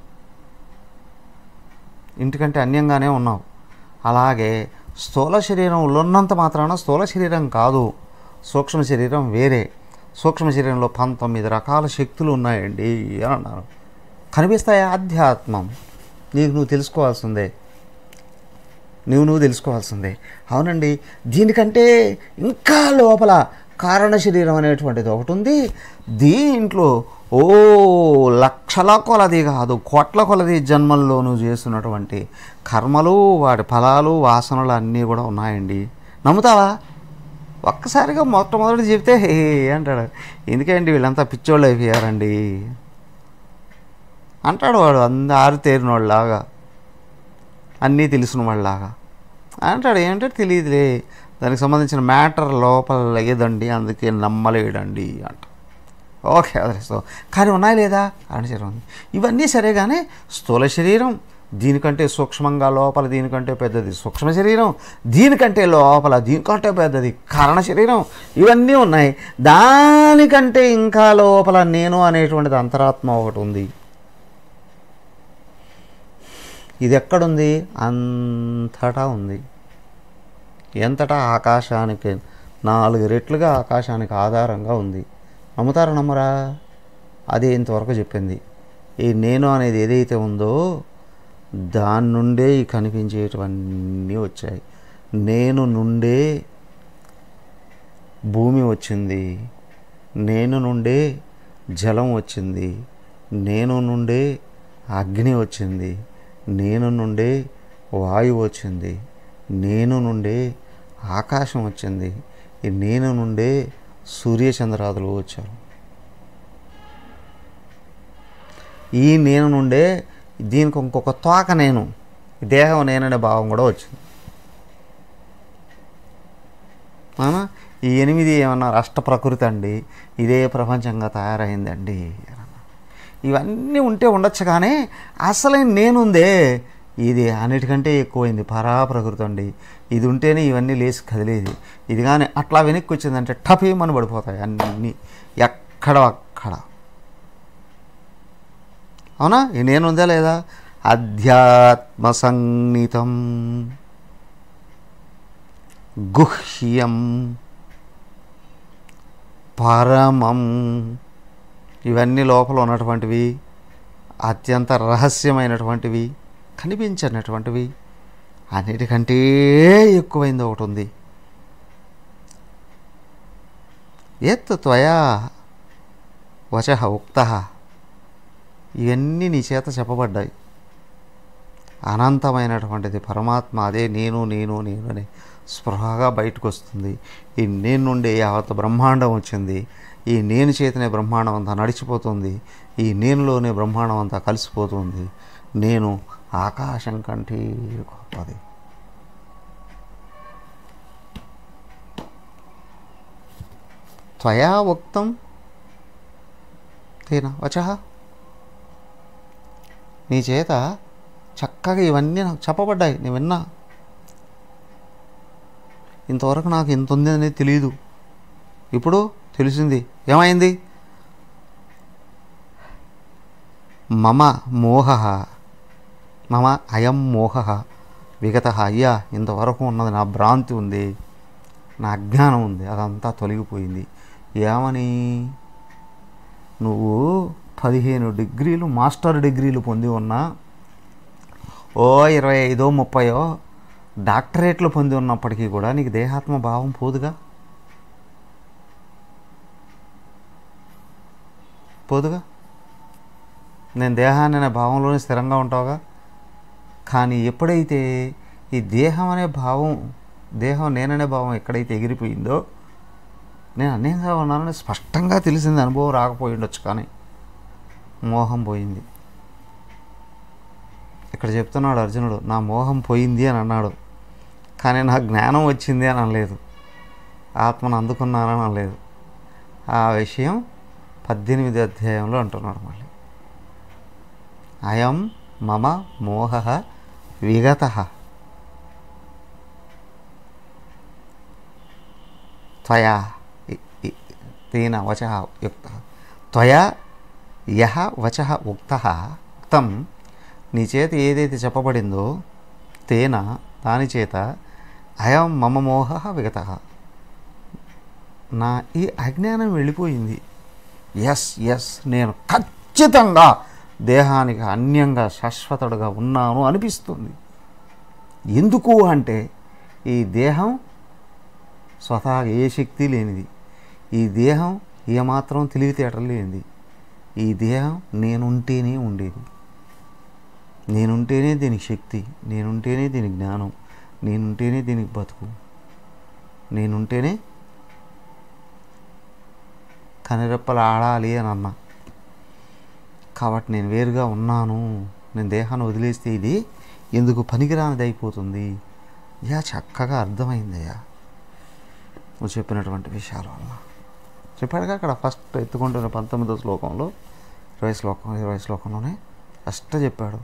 ఇంటికంటే అన్యంగానే ఉన్నావు అలాగే స్థూల శరీరంలో ఉన్నంత మాత్రాన స్థూల శరీరం కాదు సూక్ష్మ శరీరం వేరే సూక్ష్మ శరీరంలో పంతొమ్మిది రకాల శక్తులు ఉన్నాయండి అని అన్నారు కనిపిస్తాయా ఆధ్యాత్మం నీకు నువ్వు తెలుసుకోవాల్సిందే నువ్వు నువ్వు తెలుసుకోవాల్సిందే అవునండి దీనికంటే ఇంకా లోపల కారణ శరీరం అనేటువంటిది ఒకటి ఉంది దీంట్లో ఓ లక్షల కొలది కాదు కోట్ల కొలది జన్మల్లో నువ్వు చేస్తున్నటువంటి కర్మలు వాటి ఫలాలు వాసనలు అన్నీ కూడా ఉన్నాయండి నమ్ముతావా ఒక్కసారిగా మొట్టమొదటి చెప్తే హే అంటాడు ఎందుకండి వీళ్ళంతా పిచ్చోళ్ళు అయిపోయారండి అంటాడు వాడు అంద ఆరితేరినోళ్ళలాగా అన్నీ తెలిసిన వాళ్ళలాగా అంటాడు ఏంటంటే తెలియదులే దానికి సంబంధించిన మ్యాటర్ లోపల లేదండి అందుకే నమ్మలేడండి అంట ఓకే అదృష్టం కానీ ఉన్నాయి లేదా కారణ శరీరం ఉంది ఇవన్నీ సరే కానీ స్థూల శరీరం దీనికంటే సూక్ష్మంగా లోపల దీనికంటే పెద్దది సూక్ష్మ శరీరం దీనికంటే లోపల దీనికంటే పెద్దది కారణ శరీరం ఇవన్నీ ఉన్నాయి దానికంటే ఇంకా లోపల నేను అనేటువంటిది అంతరాత్మ ఒకటి ఉంది ఇది ఎక్కడుంది అంతటా ఉంది ఎంతటా ఆకాశానికి నాలుగు రెట్లుగా ఆకాశానికి ఆధారంగా ఉంది నమ్ముతారా నమ్మరా అదే ఇంతవరకు చెప్పింది ఈ నేను అనేది ఏదైతే ఉందో దాని నుండే ఈ కనిపించేటివన్నీ వచ్చాయి నేను నుండే భూమి వచ్చింది నేను నుండే జలం వచ్చింది నేను నుండే అగ్ని వచ్చింది నేను నుండే వాయువు వచ్చింది నేను నుండే ఆకాశం వచ్చింది ఈ నేను నుండే సూర్యచంద్రాదులు వచ్చారు ఈ నేను నుండే దీనికి ఇంకొక తోక నేను ఈ దేహం నేననే భావం కూడా వచ్చింది అవునా ఈ ఎనిమిది ఏమన్నారు అష్ట ప్రకృతి అండి ఇదే ప్రపంచంగా తయారైందండి ఇవన్నీ ఉంటే ఉండొచ్చు కానీ అసలైన నేనుందే ఇది అన్నిటికంటే ఎక్కువైంది పరా ప్రకృతి అండి ఇది ఉంటేనే ఇవన్నీ లేచి కదిలేది ఇది కానీ అట్లా వెనక్కి వచ్చిందంటే టపేమని పడిపోతాయి అన్నీ ఎక్కడ అక్కడ అవునా ఈ నేనుందా లేదా అధ్యాత్మ సంగీతం గుహ్యం పరమం ఇవన్నీ లోపల ఉన్నటువంటివి అత్యంత రహస్యమైనటువంటివి కనిపించనటువంటివి అన్నిటికంటే ఎక్కువైంది ఒకటి ఉంది ఎత్ త్వయా వచ ఉక్త ఇవన్నీ నీ చేత చెప్పబడ్డాయి అనంతమైనటువంటిది పరమాత్మ అదే నేను నేను నేను అని స్పృహగా బయటకు వస్తుంది ఈ నేను నుండి యావత్ బ్రహ్మాండం వచ్చింది ఈ నేను చేతనే బ్రహ్మాండం అంతా నడిచిపోతుంది ఈ నేనులోనే బ్రహ్మాండం అంతా కలిసిపోతుంది నేను ఆకాశం కంటే గొప్పది త్వయా ఉక్తం తేనా వచ నీ చేత చక్కగా ఇవన్నీ నాకు చెప్పబడ్డాయి నేను విన్నా ఇంతవరకు నాకు ఇంత ఉంది అనేది తెలియదు ఇప్పుడు తెలిసింది ఏమైంది మమ మోహ మమ అయం మోహ విగత అయ్యా ఇంతవరకు ఉన్నది నా భ్రాంతి ఉంది నా అజ్ఞానం ఉంది అదంతా తొలగిపోయింది ఏమని నువ్వు పదిహేను డిగ్రీలు మాస్టర్ డిగ్రీలు పొంది ఉన్నా ఓ ఇరవై ఐదో ముప్పయో డాక్టరేట్లు పొంది ఉన్నప్పటికీ కూడా నీకు దేహాత్మ భావం పోదుగా పోదుగా నేను దేహాన్ని అనే భావంలోనే స్థిరంగా ఉంటావుగా కానీ ఎప్పుడైతే ఈ దేహం అనే భావం దేహం నేననే భావం ఎక్కడైతే ఎగిరిపోయిందో నేను అనేకంగా ఉన్నానని స్పష్టంగా తెలిసింది అనుభవం రాకపోయి ఉండొచ్చు కానీ మోహం పోయింది ఇక్కడ చెప్తున్నాడు అర్జునుడు నా మోహం పోయింది అని అన్నాడు కానీ నా జ్ఞానం వచ్చింది అని అనలేదు ఆత్మను అందుకున్నానని అనలేదు ఆ విషయం పద్దెనిమిది అధ్యాయంలో అంటున్నాడు మళ్ళీ అయం మమ మోహ విగత త్వయా ఇ- ఇ- తేన వచ యుక్త త్వయా యహ వచ ఉక్త ఉక్తం నీ చేత ఏదైతే చెప్పబడిందో తేన దాని చేత అయం మమ మోహ విగత నా ఈ అజ్ఞానం వెళ్ళిపోయింది ఎస్ ఎస్ నేను ఖచ్చితంగా దేహానికి అన్యంగా శాశ్వతుడుగా ఉన్నాను అనిపిస్తుంది ఎందుకు అంటే ఈ దేహం స్వతహా ఏ శక్తి లేనిది ఈ దేహం ఏమాత్రం తెలివితేటలు లేనిది ఈ దేహం నేనుంటేనే ఉండేది నేనుంటేనే దీనికి శక్తి నేనుంటేనే దీనికి జ్ఞానం నేనుంటేనే దీనికి బతుకు నేనుంటేనే కనిరెప్పలు ఆడాలి అని అన్నా కాబట్టి నేను వేరుగా ఉన్నాను నేను దేహాన్ని వదిలేస్తే ఇది ఎందుకు పనికిరానిది అయిపోతుంది యా చక్కగా అర్థమైందయ్యా నువ్వు చెప్పినటువంటి విషయాల వల్ల చెప్పాడుగా అక్కడ ఫస్ట్ ఎత్తుకుంటున్న పంతొమ్మిదో శ్లోకంలో ఇరవై శ్లోకం ఇరవై శ్లోకంలోనే ఫస్ట్ చెప్పాడు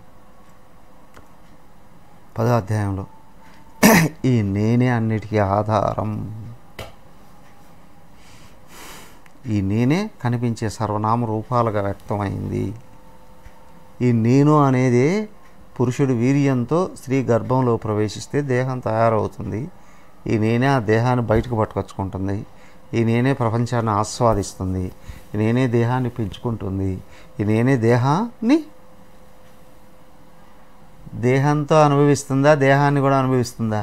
పదో అధ్యాయంలో ఈ నేనే అన్నిటికీ ఆధారం ఈ నేనే కనిపించే సర్వనామ రూపాలుగా వ్యక్తమైంది ఈ నేను అనేది పురుషుడు వీర్యంతో స్త్రీ గర్భంలో ప్రవేశిస్తే దేహం తయారవుతుంది ఈ నేనే ఆ దేహాన్ని బయటకు పట్టుకొచ్చుకుంటుంది ఈ నేనే ప్రపంచాన్ని ఆస్వాదిస్తుంది ఈ నేనే దేహాన్ని పెంచుకుంటుంది ఈ నేనే దేహాన్ని దేహంతో అనుభవిస్తుందా దేహాన్ని కూడా అనుభవిస్తుందా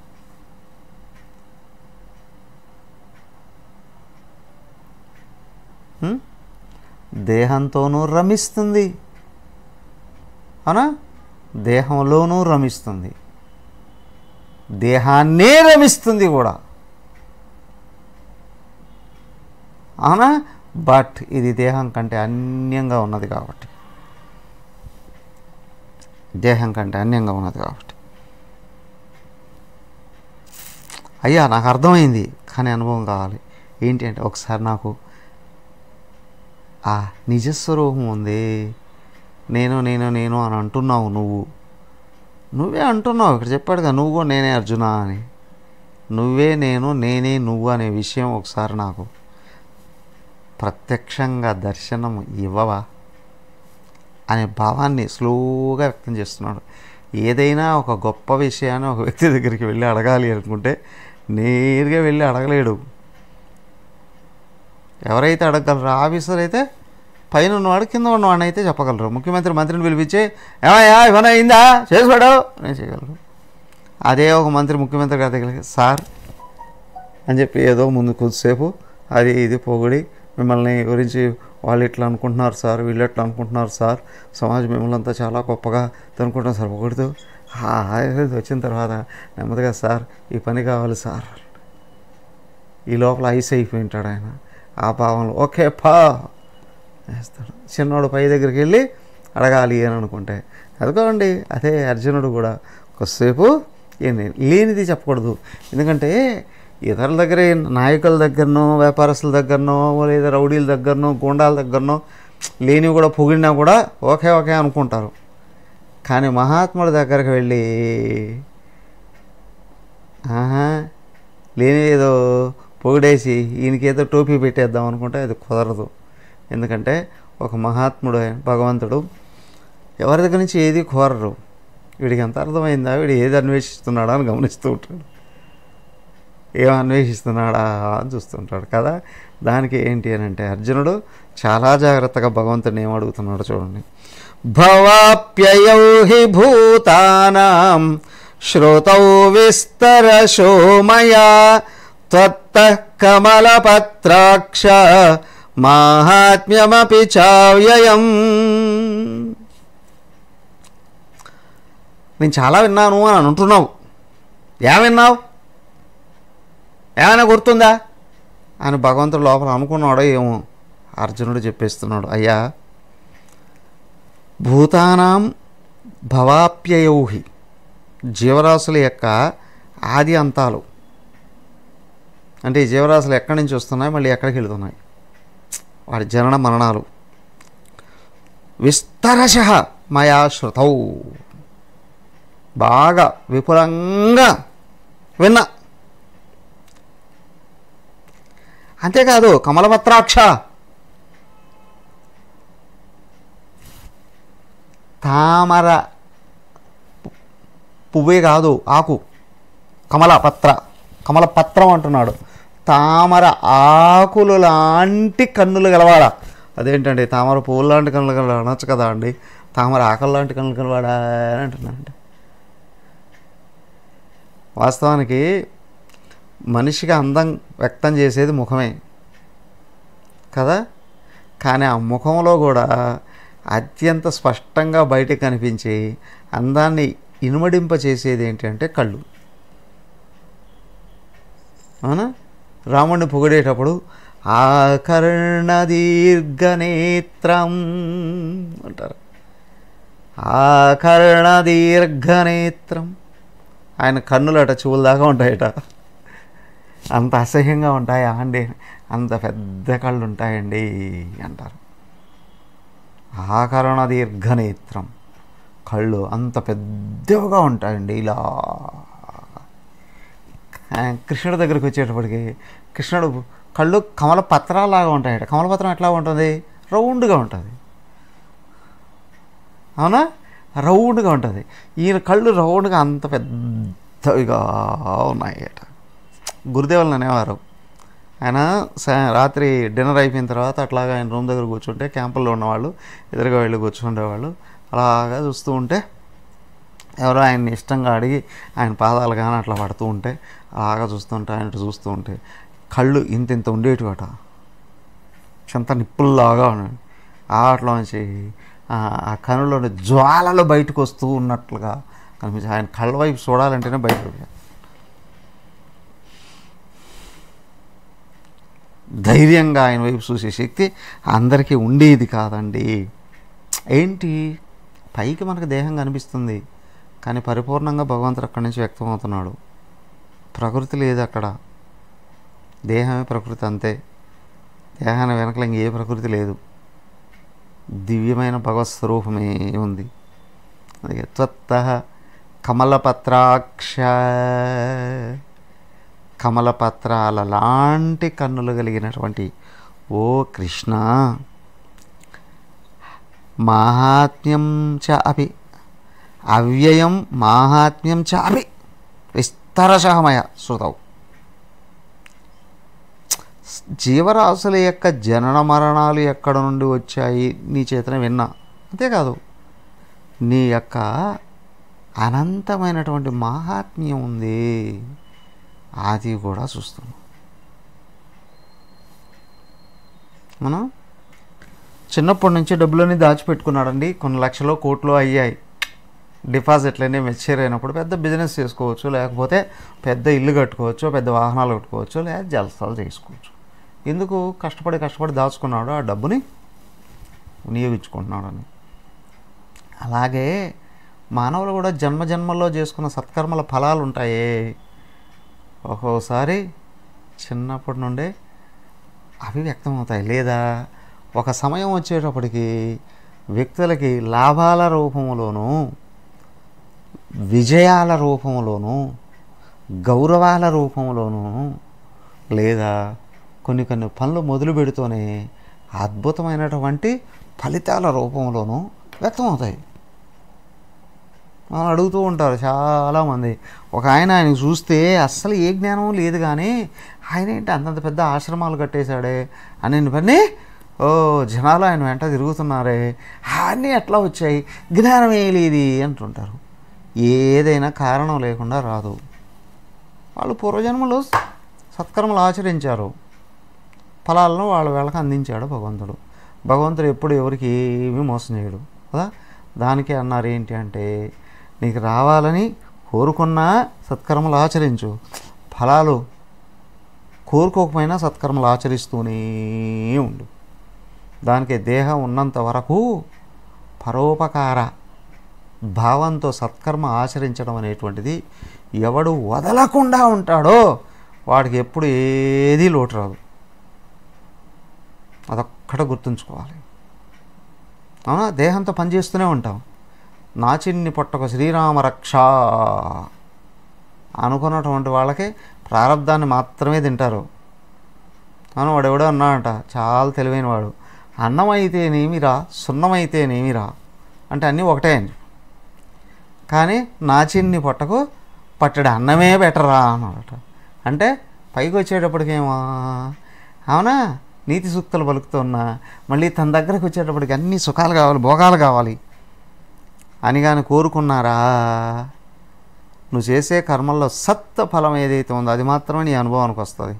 హ్మ్? దేహంతోనూ రమిస్తుంది అవునా దేహంలోనూ రమిస్తుంది దేహాన్నే రమిస్తుంది కూడా అవునా బట్ ఇది దేహం కంటే అన్యంగా ఉన్నది కాబట్టి దేహం కంటే అన్యంగా ఉన్నది కాబట్టి అయ్యా నాకు అర్థమైంది కానీ అనుభవం కావాలి ఏంటి అంటే ఒకసారి నాకు ఆ నిజస్వరూపం ఉంది నేను నేను నేను అని అంటున్నావు నువ్వు నువ్వే అంటున్నావు ఇక్కడ చెప్పాడుగా నువ్వు కూడా నేనే అర్జున అని నువ్వే నేను నేనే నువ్వు అనే విషయం ఒకసారి నాకు ప్రత్యక్షంగా దర్శనం ఇవ్వవా అనే భావాన్ని స్లోగా వ్యక్తం చేస్తున్నాడు ఏదైనా ఒక గొప్ప విషయాన్ని ఒక వ్యక్తి దగ్గరికి వెళ్ళి అడగాలి అనుకుంటే నేరుగా వెళ్ళి అడగలేడు ఎవరైతే అడగగలరో ఆఫీసర్ అయితే పైన ఉన్నవాడు కింద ఉన్నవాడిని అయితే చెప్పగలరు ముఖ్యమంత్రి మంత్రిని పిలిపించి ఏమయ్యా ఇవన్నీ అయిందా చేసుకోడు నేను చేయగలరు అదే ఒక మంత్రి ముఖ్యమంత్రి గారి దగ్గరికి సార్ అని చెప్పి ఏదో ముందు కొద్దిసేపు అది ఇది పొగిడి మిమ్మల్ని గురించి వాళ్ళు ఇట్లా అనుకుంటున్నారు సార్ వీళ్ళు ఎట్లా అనుకుంటున్నారు సార్ సమాజం మిమ్మల్ని అంతా చాలా గొప్పగా అనుకుంటున్నారు సార్ పొగుడుతూ "ఆ, ఇది వచ్చిన తర్వాత నెమ్మదిగా సార్ ఈ పని కావాలి సార్ ఈ లోపల ఐస్ అయిపోయి ఉంటాడు ఆయన ఆ భావంలో ఓకే పా వేస్తాడు చిన్నోడు పై దగ్గరికి వెళ్ళి అడగాలి అని అనుకుంటే అదిగోండి అదే అర్జునుడు కూడా కొద్దిసేపు ఏంటి లేనిది చెప్పకూడదు ఎందుకంటే ఇతరుల దగ్గర నాయకుల దగ్గరనో వ్యాపారస్తుల దగ్గరనో లేదా రౌడీల దగ్గరనో గూండాల దగ్గరనో లేనివి కూడా పొగిడినా కూడా ఓకే ఓకే అనుకుంటారు కానీ మహాత్ముడి దగ్గరికి వెళ్ళి ఆహా లేని ఏదో పొగిడేసి ఈయనకేదో టోపీ పెట్టేద్దాం అనుకుంటే అది కుదరదు ఎందుకంటే ఒక మహాత్ముడు ఆయన భగవంతుడు ఎవరి దగ్గర నుంచి ఏది కోరరు వీడికి ఎంత అర్థమైందా వీడు ఏది అన్వేషిస్తున్నాడా అని గమనిస్తూ ఉంటాడు ఏం అన్వేషిస్తున్నాడా అని చూస్తుంటాడు కదా దానికి ఏంటి అని అంటే అర్జునుడు చాలా జాగ్రత్తగా భగవంతుడిని ఏం అడుగుతున్నాడు చూడండి భవాప్యయౌ హి భూతానాం శ్రుతౌ విస్తరశో మయా త్వత్త కమలపత్రాక్ష మాహాత్మ్యమపి చావ్యయం నేను చాలా విన్నాను అని అంటున్నావు ఏం విన్నావు ఏమైనా గుర్తుందా అని భగవంతుడు లోపల అనుకున్నాడో ఏమో అర్జునుడు చెప్పేస్తున్నాడు అయ్యా భూతానాం భవాప్యయౌహి జీవరాశుల యొక్క ఆది అంతాలు అంటే ఈ జీవరాశులు ఎక్కడి నుంచి వస్తున్నాయి మళ్ళీ ఎక్కడికి వెళుతున్నాయి వాడి జనన మరణాలు విస్తరశ మయా శృతౌ బాగా విపులంగా విన్నా అంతేకాదు కమలపత్రాక్ష తామర పు- పువ్వే కాదు ఆకు కమల పత్ర కమల పత్రం అంటున్నాడు తామర ఆకులు లాంటి కన్నులు గలవాడా అదేంటండి తామర పువ్వులు లాంటి కన్నులు గల అనొచ్చు కదా అండి తామర ఆకలి లాంటి కన్నులు గలవాడా అని అంటున్నానండి వాస్తవానికి మనిషికి అందం వ్యక్తం చేసేది ముఖమే కదా కానీ ఆ ముఖంలో కూడా అత్యంత స్పష్టంగా బయటకు కనిపించి అందాన్ని ఇనుమడింప చేసేది ఏంటంటే కళ్ళు అవునా రాముడిని పొగిడేటప్పుడు ఆకర్ణ దీర్ఘనేత్రం అంటారు ఆకర్ణ దీర్ఘనేత్రం ఆయన కన్నులట చెవుల దాకా ఉంటాయట అంత అసహ్యంగా ఉంటాయా అండి అంత పెద్ద కళ్ళు ఉంటాయండి అంటారు ఆకరణ దీర్ఘనేత్రం కళ్ళు అంత పెద్దవిగా ఉంటాయండి ఇలా ఆ, కృష్ణుడి దగ్గరికి వచ్చేటప్పటికి కృష్ణుడు కళ్ళు కమల పత్రాలాగా ఉంటాయట కమల పత్రం ఎట్లా ఉంటుంది రౌండ్గా ఉంటుంది అవునా రౌండ్గా ఉంటుంది ఈయన కళ్ళు రౌండ్గా అంత పెద్దవిగా ఉన్నాయట గురుదేవులు అనేవారు ఆయన సా- రాత్రి డిన్నర్ అయిపోయిన తర్వాత అట్లాగా ఆయన రూమ్ దగ్గర కూర్చుంటే క్యాంపుల్లో ఉన్నవాళ్ళు ఎదురుగా వెళ్ళి కూర్చుండేవాళ్ళు అలాగా చూస్తూ ఉంటే ఎవరో ఆయన్ని ఇష్టంగా అడిగి ఆయన పాదాలు కానీ అట్లా పడుతూ ఉంటే అలాగా చూస్తుంటే ఆయన ఇటు చూస్తూ ఉంటే కళ్ళు ఇంత ఇంత ఉండేటివట చెంత నిప్పుల్లాగా ఉన్నాయి ఆటలోంచి ఆ కనులోని జ్వాలలు బయటకు వస్తూ ఉన్నట్లుగా కనిపించి ఆయన కళ్ళ వైపు చూడాలంటేనే బయటకు ధైర్యంగా ఆయన వైపు చూసే శక్తి అందరికీ ఉండేది కాదండి ఏంటి పైకి మనకు దేహం కనిపిస్తుంది కానీ పరిపూర్ణంగా భగవంతుడు అక్కడి నుంచి వ్యక్తమవుతున్నాడు ప్రకృతి లేదు అక్కడ దేహమే ప్రకృతి అంతే దేహాన్ని వెనకల ఇంకే ప్రకృతి లేదు దివ్యమైన భగవత్ స్వరూపమే ఉంది అలాగే త్వత్త కమలపత్రాక్ష కమలపత్రాల లాంటి కన్నులు కలిగినటువంటి ఓ కృష్ణ మాహాత్మ్యం చ అపి అవ్యయం మాహాత్మ్యం చ అపి విస్తరశమయ శృతవు జీవరాశుల యొక్క జనన మరణాలు ఎక్కడ నుండి వచ్చాయి నీ చేతనే విన్నా అంతేకాదు నీ యొక్క అనంతమైనటువంటి మాహాత్మ్యం ఉంది అది కూడా చూస్తున్నాం మనం చిన్నప్పటి నుంచి డబ్బులన్నీ దాచిపెట్టుకున్నాడండి కొన్ని లక్షలు కోట్లు అయ్యాయి డిపాజిట్లన్నీ మెచ్యూర్ అయినప్పుడు పెద్ద బిజినెస్ చేసుకోవచ్చు లేకపోతే పెద్ద ఇల్లు కట్టుకోవచ్చు పెద్ద వాహనాలు కట్టుకోవచ్చు లేదా జలసాలు చేసుకోవచ్చు ఎందుకు కష్టపడి కష్టపడి దాచుకున్నాడు ఆ డబ్బుని వినియోగించుకుంటున్నాడని అలాగే మానవులు కూడా జన్మ జన్మల్లో చేసుకున్న సత్కర్మల ఫలాలు ఉంటాయే ఒక్కోసారి చిన్నప్పటి నుండే అవి వ్యక్తమవుతాయి లేదా ఒక సమయం వచ్చేటప్పటికి వ్యక్తులకి లాభాల రూపంలోనూ విజయాల రూపంలోనూ గౌరవాల రూపంలోనూ లేదా కొన్ని కొన్ని పనులు మొదలు పెడుతూనే అద్భుతమైనటువంటి ఫలితాల రూపంలోనూ వ్యక్తమవుతాయి మనం అడుగుతూ ఉంటారు చాలామంది ఒక ఆయన ఆయన చూస్తే అస్సలు ఏ జ్ఞానం లేదు కానీ ఆయన ఏంటి అంతంత పెద్ద ఆశ్రమాలు కట్టేశాడే అని పని ఓ జనాలు ఆయన వెంట తిరుగుతున్నారే అన్నీ ఎట్లా వచ్చాయి జ్ఞానం ఏ లేదు అంటుంటారు ఏదైనా కారణం లేకుండా రాదు వాళ్ళు పూర్వజన్మలో సత్కర్మలు ఆచరించారు ఫలాలను వాళ్ళ వేళకు అందించాడు భగవంతుడు భగవంతుడు ఎప్పుడు ఎవరికి ఏమీ మోసం చేయడు కదా దానికే అన్నారు ఏంటి అంటే నీకు రావాలని కోరుకున్నా సత్కర్మలు ఆచరించు ఫలాలు కోరుకోకపోయినా సత్కర్మలు ఆచరిస్తూనే ఉండు దానికి దేహం ఉన్నంత వరకు పరోపకార భావంతో సత్కర్మ ఆచరించడం అనేటువంటిది ఎవడు వదలకుండా ఉంటాడో వాడికి ఎప్పుడు ఏదీ లోటు రాదు అదొక్కట గుర్తుంచుకోవాలి అవునా దేహంతో పనిచేస్తూనే ఉంటాం నా చిన్ని పొట్టకు శ్రీరామ రక్ష అనుకున్నటువంటి వాళ్ళకి ప్రారంధాన్ని మాత్రమే తింటారు అవును వాడు ఎవడో అన్నాడంట చాలా తెలివైన వాడు అన్నం అయితేనేమిరా సున్నమైతేనేమిరా అంటే అన్నీ ఒకటే అని కానీ నా చిన్ని పొట్టకు పట్టడి అన్నమే బెటరా అన్నాడట అంటే పైకి వచ్చేటప్పటికేమో అవునా నీతి సూక్తులు పలుకుతున్నా మళ్ళీ తన దగ్గరకు వచ్చేటప్పటికి అన్ని సుఖాలు కావాలి భోగాలు కావాలి అని కానీ కోరుకున్నారా నువ్వు చేసే కర్మల్లో సత్త ఫలం ఏదైతే ఉందో అది మాత్రమే నీ అనుభవానికి వస్తుంది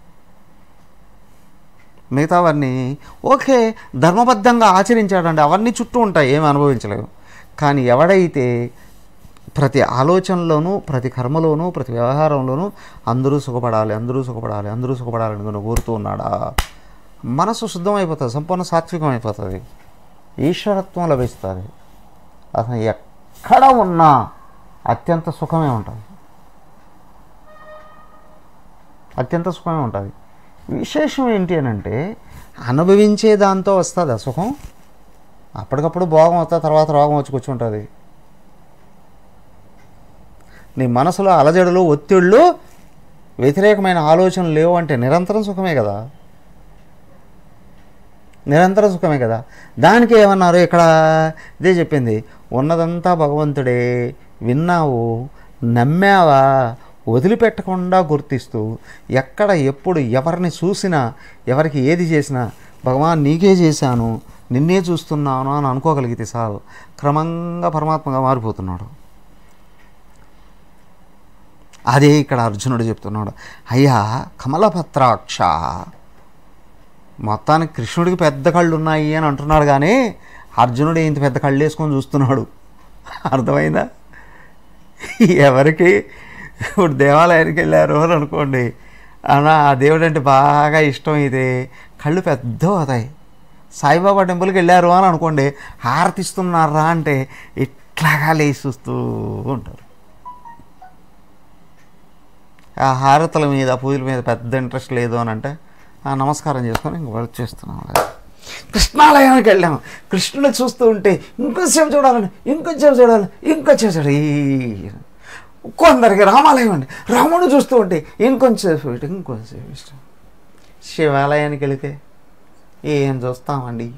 మిగతావన్నీ ఓకే ధర్మబద్ధంగా ఆచరించాడండి అవన్నీ చుట్టూ ఉంటాయి ఏమి అనుభవించలేవు కానీ ఎవడైతే ప్రతి ఆలోచనలోనూ ప్రతి కర్మలోనూ ప్రతి వ్యవహారంలోనూ అందరూ సుఖపడాలి అందరూ సుఖపడాలి అందరూ సుఖపడాలని నువ్వు కోరుతూ ఉన్నాడా మనసు శుద్ధమైపోతుంది సంపూర్ణ సాత్వికం అయిపోతుంది ఈశ్వరత్వం లభిస్తుంది అసలు ఎక్కడ ఉన్నా అత్యంత సుఖమే ఉంటుంది అత్యంత సుఖమే ఉంటుంది విశేషం ఏంటి అని అంటే అనుభవించే దాంతో వస్తుంది ఆ సుఖం అప్పటికప్పుడు భోగం వస్తా తర్వాత రోగం వచ్చి కూర్చుంటుంది నీ మనసులో అలజడులు ఒత్తిళ్ళు వ్యతిరేకమైన ఆలోచనలు లేవు అంటే నిరంతరం సుఖమే కదా నిరంతరం సుఖమే కదా దానికి ఏమన్నారు ఇక్కడ ఇదే చెప్పింది ఉన్నదంతా భగవంతుడే విన్నావు నమ్మావా వదిలిపెట్టకుండా గుర్తిస్తూ ఎక్కడ ఎప్పుడు ఎవరిని చూసినా ఎవరికి ఏది చేసినా భగవాన్ నీకే చేశాను నిన్నే చూస్తున్నాను అని అనుకోగలిగితే చాలు క్రమంగా పరమాత్మగా మారిపోతున్నాడు అదే ఇక్కడ అర్జునుడు చెప్తున్నాడు అయ్యా కమలపత్రాక్ష మొత్తానికి కృష్ణుడికి పెద్ద కళ్ళు ఉన్నాయి అని అంటున్నాడు కానీ అర్జునుడు ఇంత పెద్ద కళ్ళు వేసుకొని చూస్తున్నాడు అర్థమైందా ఎవరికి ఇప్పుడు దేవాలయానికి వెళ్ళారు అని అనుకోండి అలా ఆ దేవుడు అంటే బాగా ఇష్టం అయితే కళ్ళు పెద్ద అవుతాయి సాయిబాబా టెంపుల్కి వెళ్ళారు అని అనుకోండి హారతిస్తున్నారా అంటే ఇట్లాగా లేచి చూస్తూ ఉంటారు ఆ హారతుల మీద పూజల మీద పెద్ద ఇంట్రెస్ట్ లేదు అని అంటే ఆ నమస్కారం చేసుకొని ఇంక వర్క్ చేస్తున్నాం అలా. కృష్ణాలయానికి వెళ్ళాము కృష్ణుని చూస్తూ ఉంటే ఇంకొంచెం చూడాలని ఇంకొంచెం చూడాలి ఇంకొంచెం చూడాలి ఈ- కొందరికి రామాలయం అండి రాముడు చూస్తూ ఉంటే ఇంకొంచెం ఇటు, ఇంకొంచెం ఇష్టం శివాలయానికి వెళితే ఏం చూస్తామండి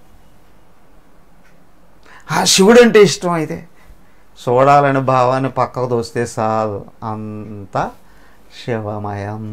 ఆ శివుడు అంటే ఇష్టం అయితే చూడాలని భావాన్ని పక్కకు దోస్తే సాదు అంతా శివమయం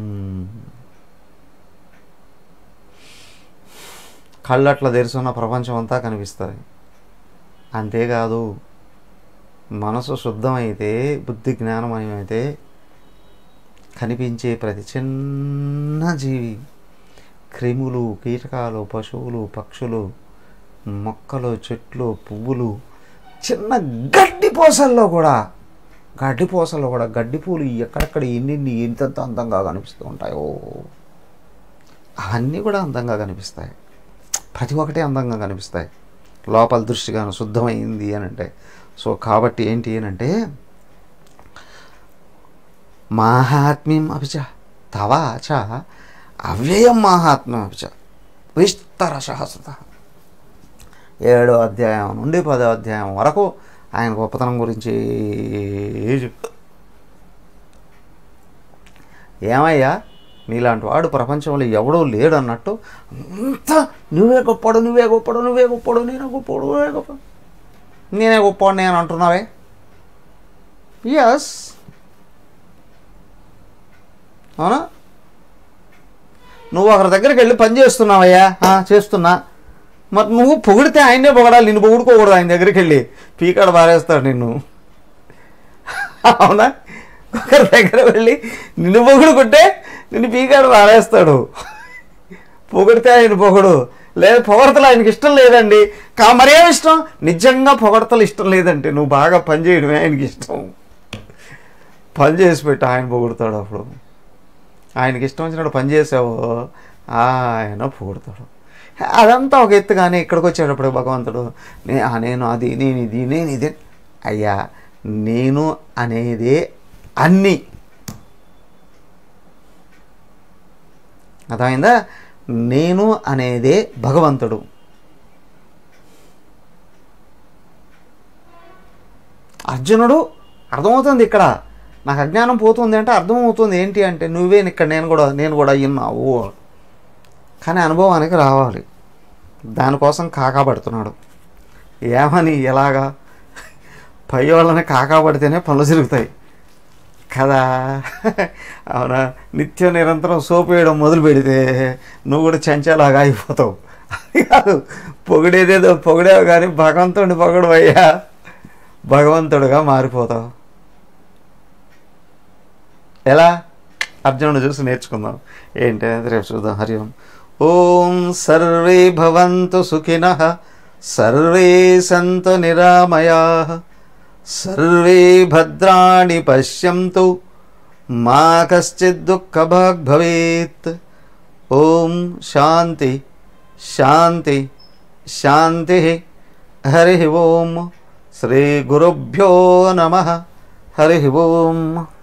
కళ్ళట్ల తెరుచున్న ప్రపంచం అంతా కనిపిస్తుంది అంతేకాదు మనసు శుద్ధమైతే బుద్ధి జ్ఞానమయమైతే కనిపించే ప్రతి చిన్న జీవి క్రిములు కీటకాలు పశువులు పక్షులు మొక్కలు చెట్లు పువ్వులు చిన్న గడ్డి పోసల్లో కూడా గడ్డి పోసల్లో కూడా గడ్డి పూలు ఎక్కడెక్కడ ఎన్ని ఎంతెంత అందంగా కనిపిస్తూ ఉంటాయో అవన్నీ కూడా అందంగా కనిపిస్తాయి ప్రతి ఒక్కటి అందంగా కనిపిస్తాయి లోపల దృష్టిగాను శుద్ధమైంది అని అంటే సో కాబట్టి ఏంటి అని అంటే మాహాత్మ్యం అభిచ తవా చ అవ్యయం మాహాత్మ్యం అభిచ విస్తర సహస్రత ఏడో అధ్యాయం నుండి పదో అధ్యాయం వరకు ఆయన గొప్పతనం గురించి చెప్తా ఏమయ్యా నీలాంటి వాడు ప్రపంచంలో ఎవడో లేడు అన్నట్టు అంత నువ్వే గొప్పడు నువ్వే గొప్పడు నువ్వే గొప్పడు నేనే గొప్పడు నువ్వే గొప్ప నేనే గొప్పవాడు నేను అంటున్నావే ఎస్ అవునా నువ్వు ఒకరి దగ్గరికి వెళ్ళి పని చేస్తున్నావయ్యా "ఆ, చేస్తున్నా మరి నువ్వు పొగిడితే ఆయన్నే పొగడాలి నిన్ను పొగుడుకోకూడదు ఆయన దగ్గరికి వెళ్ళి పీకాడ బారేస్తాడు నిన్ను అవునా ఒకరి దగ్గర వెళ్ళి నిన్ను పొగుడుకుంటే నిన్ను పీకాడు పారేస్తాడు పొగిడితే ఆయన పొగడు లేదు పొగడతలు ఆయనకి ఇష్టం లేదండి కా మరేం ఇష్టం నిజంగా పొగడతలు ఇష్టం లేదంటే నువ్వు బాగా పని చేయడమే ఆయనకి ఇష్టం పని చేసి పెట్టు ఆయన పొగుడతాడు అప్పుడు ఆయనకి ఇష్టం వచ్చినట్టు పని చేసావు ఆయన పొగుడతాడు అదంతా ఒక ఎత్తు కానీ ఇక్కడికి వచ్చేటప్పుడు భగవంతుడు నే ఆ నేను అది నేను ఇది నేను ఇది అయ్యా నేను అనేదే అన్నీ అర్థమైందా నేను అనేదే భగవంతుడు అర్జునుడు అర్థమవుతుంది ఇక్కడ నాకు అజ్ఞానం పోతుంది అంటే అర్థమవుతుంది ఏంటి అంటే నువ్వే ఇక్కడ నేను కూడా నేను కూడా విన్నావు కానీ అనుభవానికి రావాలి దానికోసం కాకాపడుతున్నాడు ఏమని ఎలాగా పై వాళ్ళని కాకాపడితేనే పనులు జరుగుతాయి కదా అవునా నిత్యం నిరంతరం సోపు వేయడం మొదలు పెడితే నువ్వు కూడా చెంచాలాగా అయిపోతావు అది కాదు పొగిడేదేదో పొగిడావు కానీ భగవంతుడిని పొగడు అయ్యా భగవంతుడుగా మారిపోతావు ఎలా అర్జునుడు చూసి నేర్చుకుందాం ఏంటి అనేది రేపు చూద్దాం హరి ఓం ఓం సర్వే భవంతు సుఖినః సర్వే సంతు నిరామయా సర్వే భద్రాణి పశ్యంతు మా కశ్చిత్ దుఃఖభాగ్ భవేత్ ఓం శాంతి శాంతి శాంతి హరి ఓం శ్రీ గురుభ్యో నమ హరి ఓం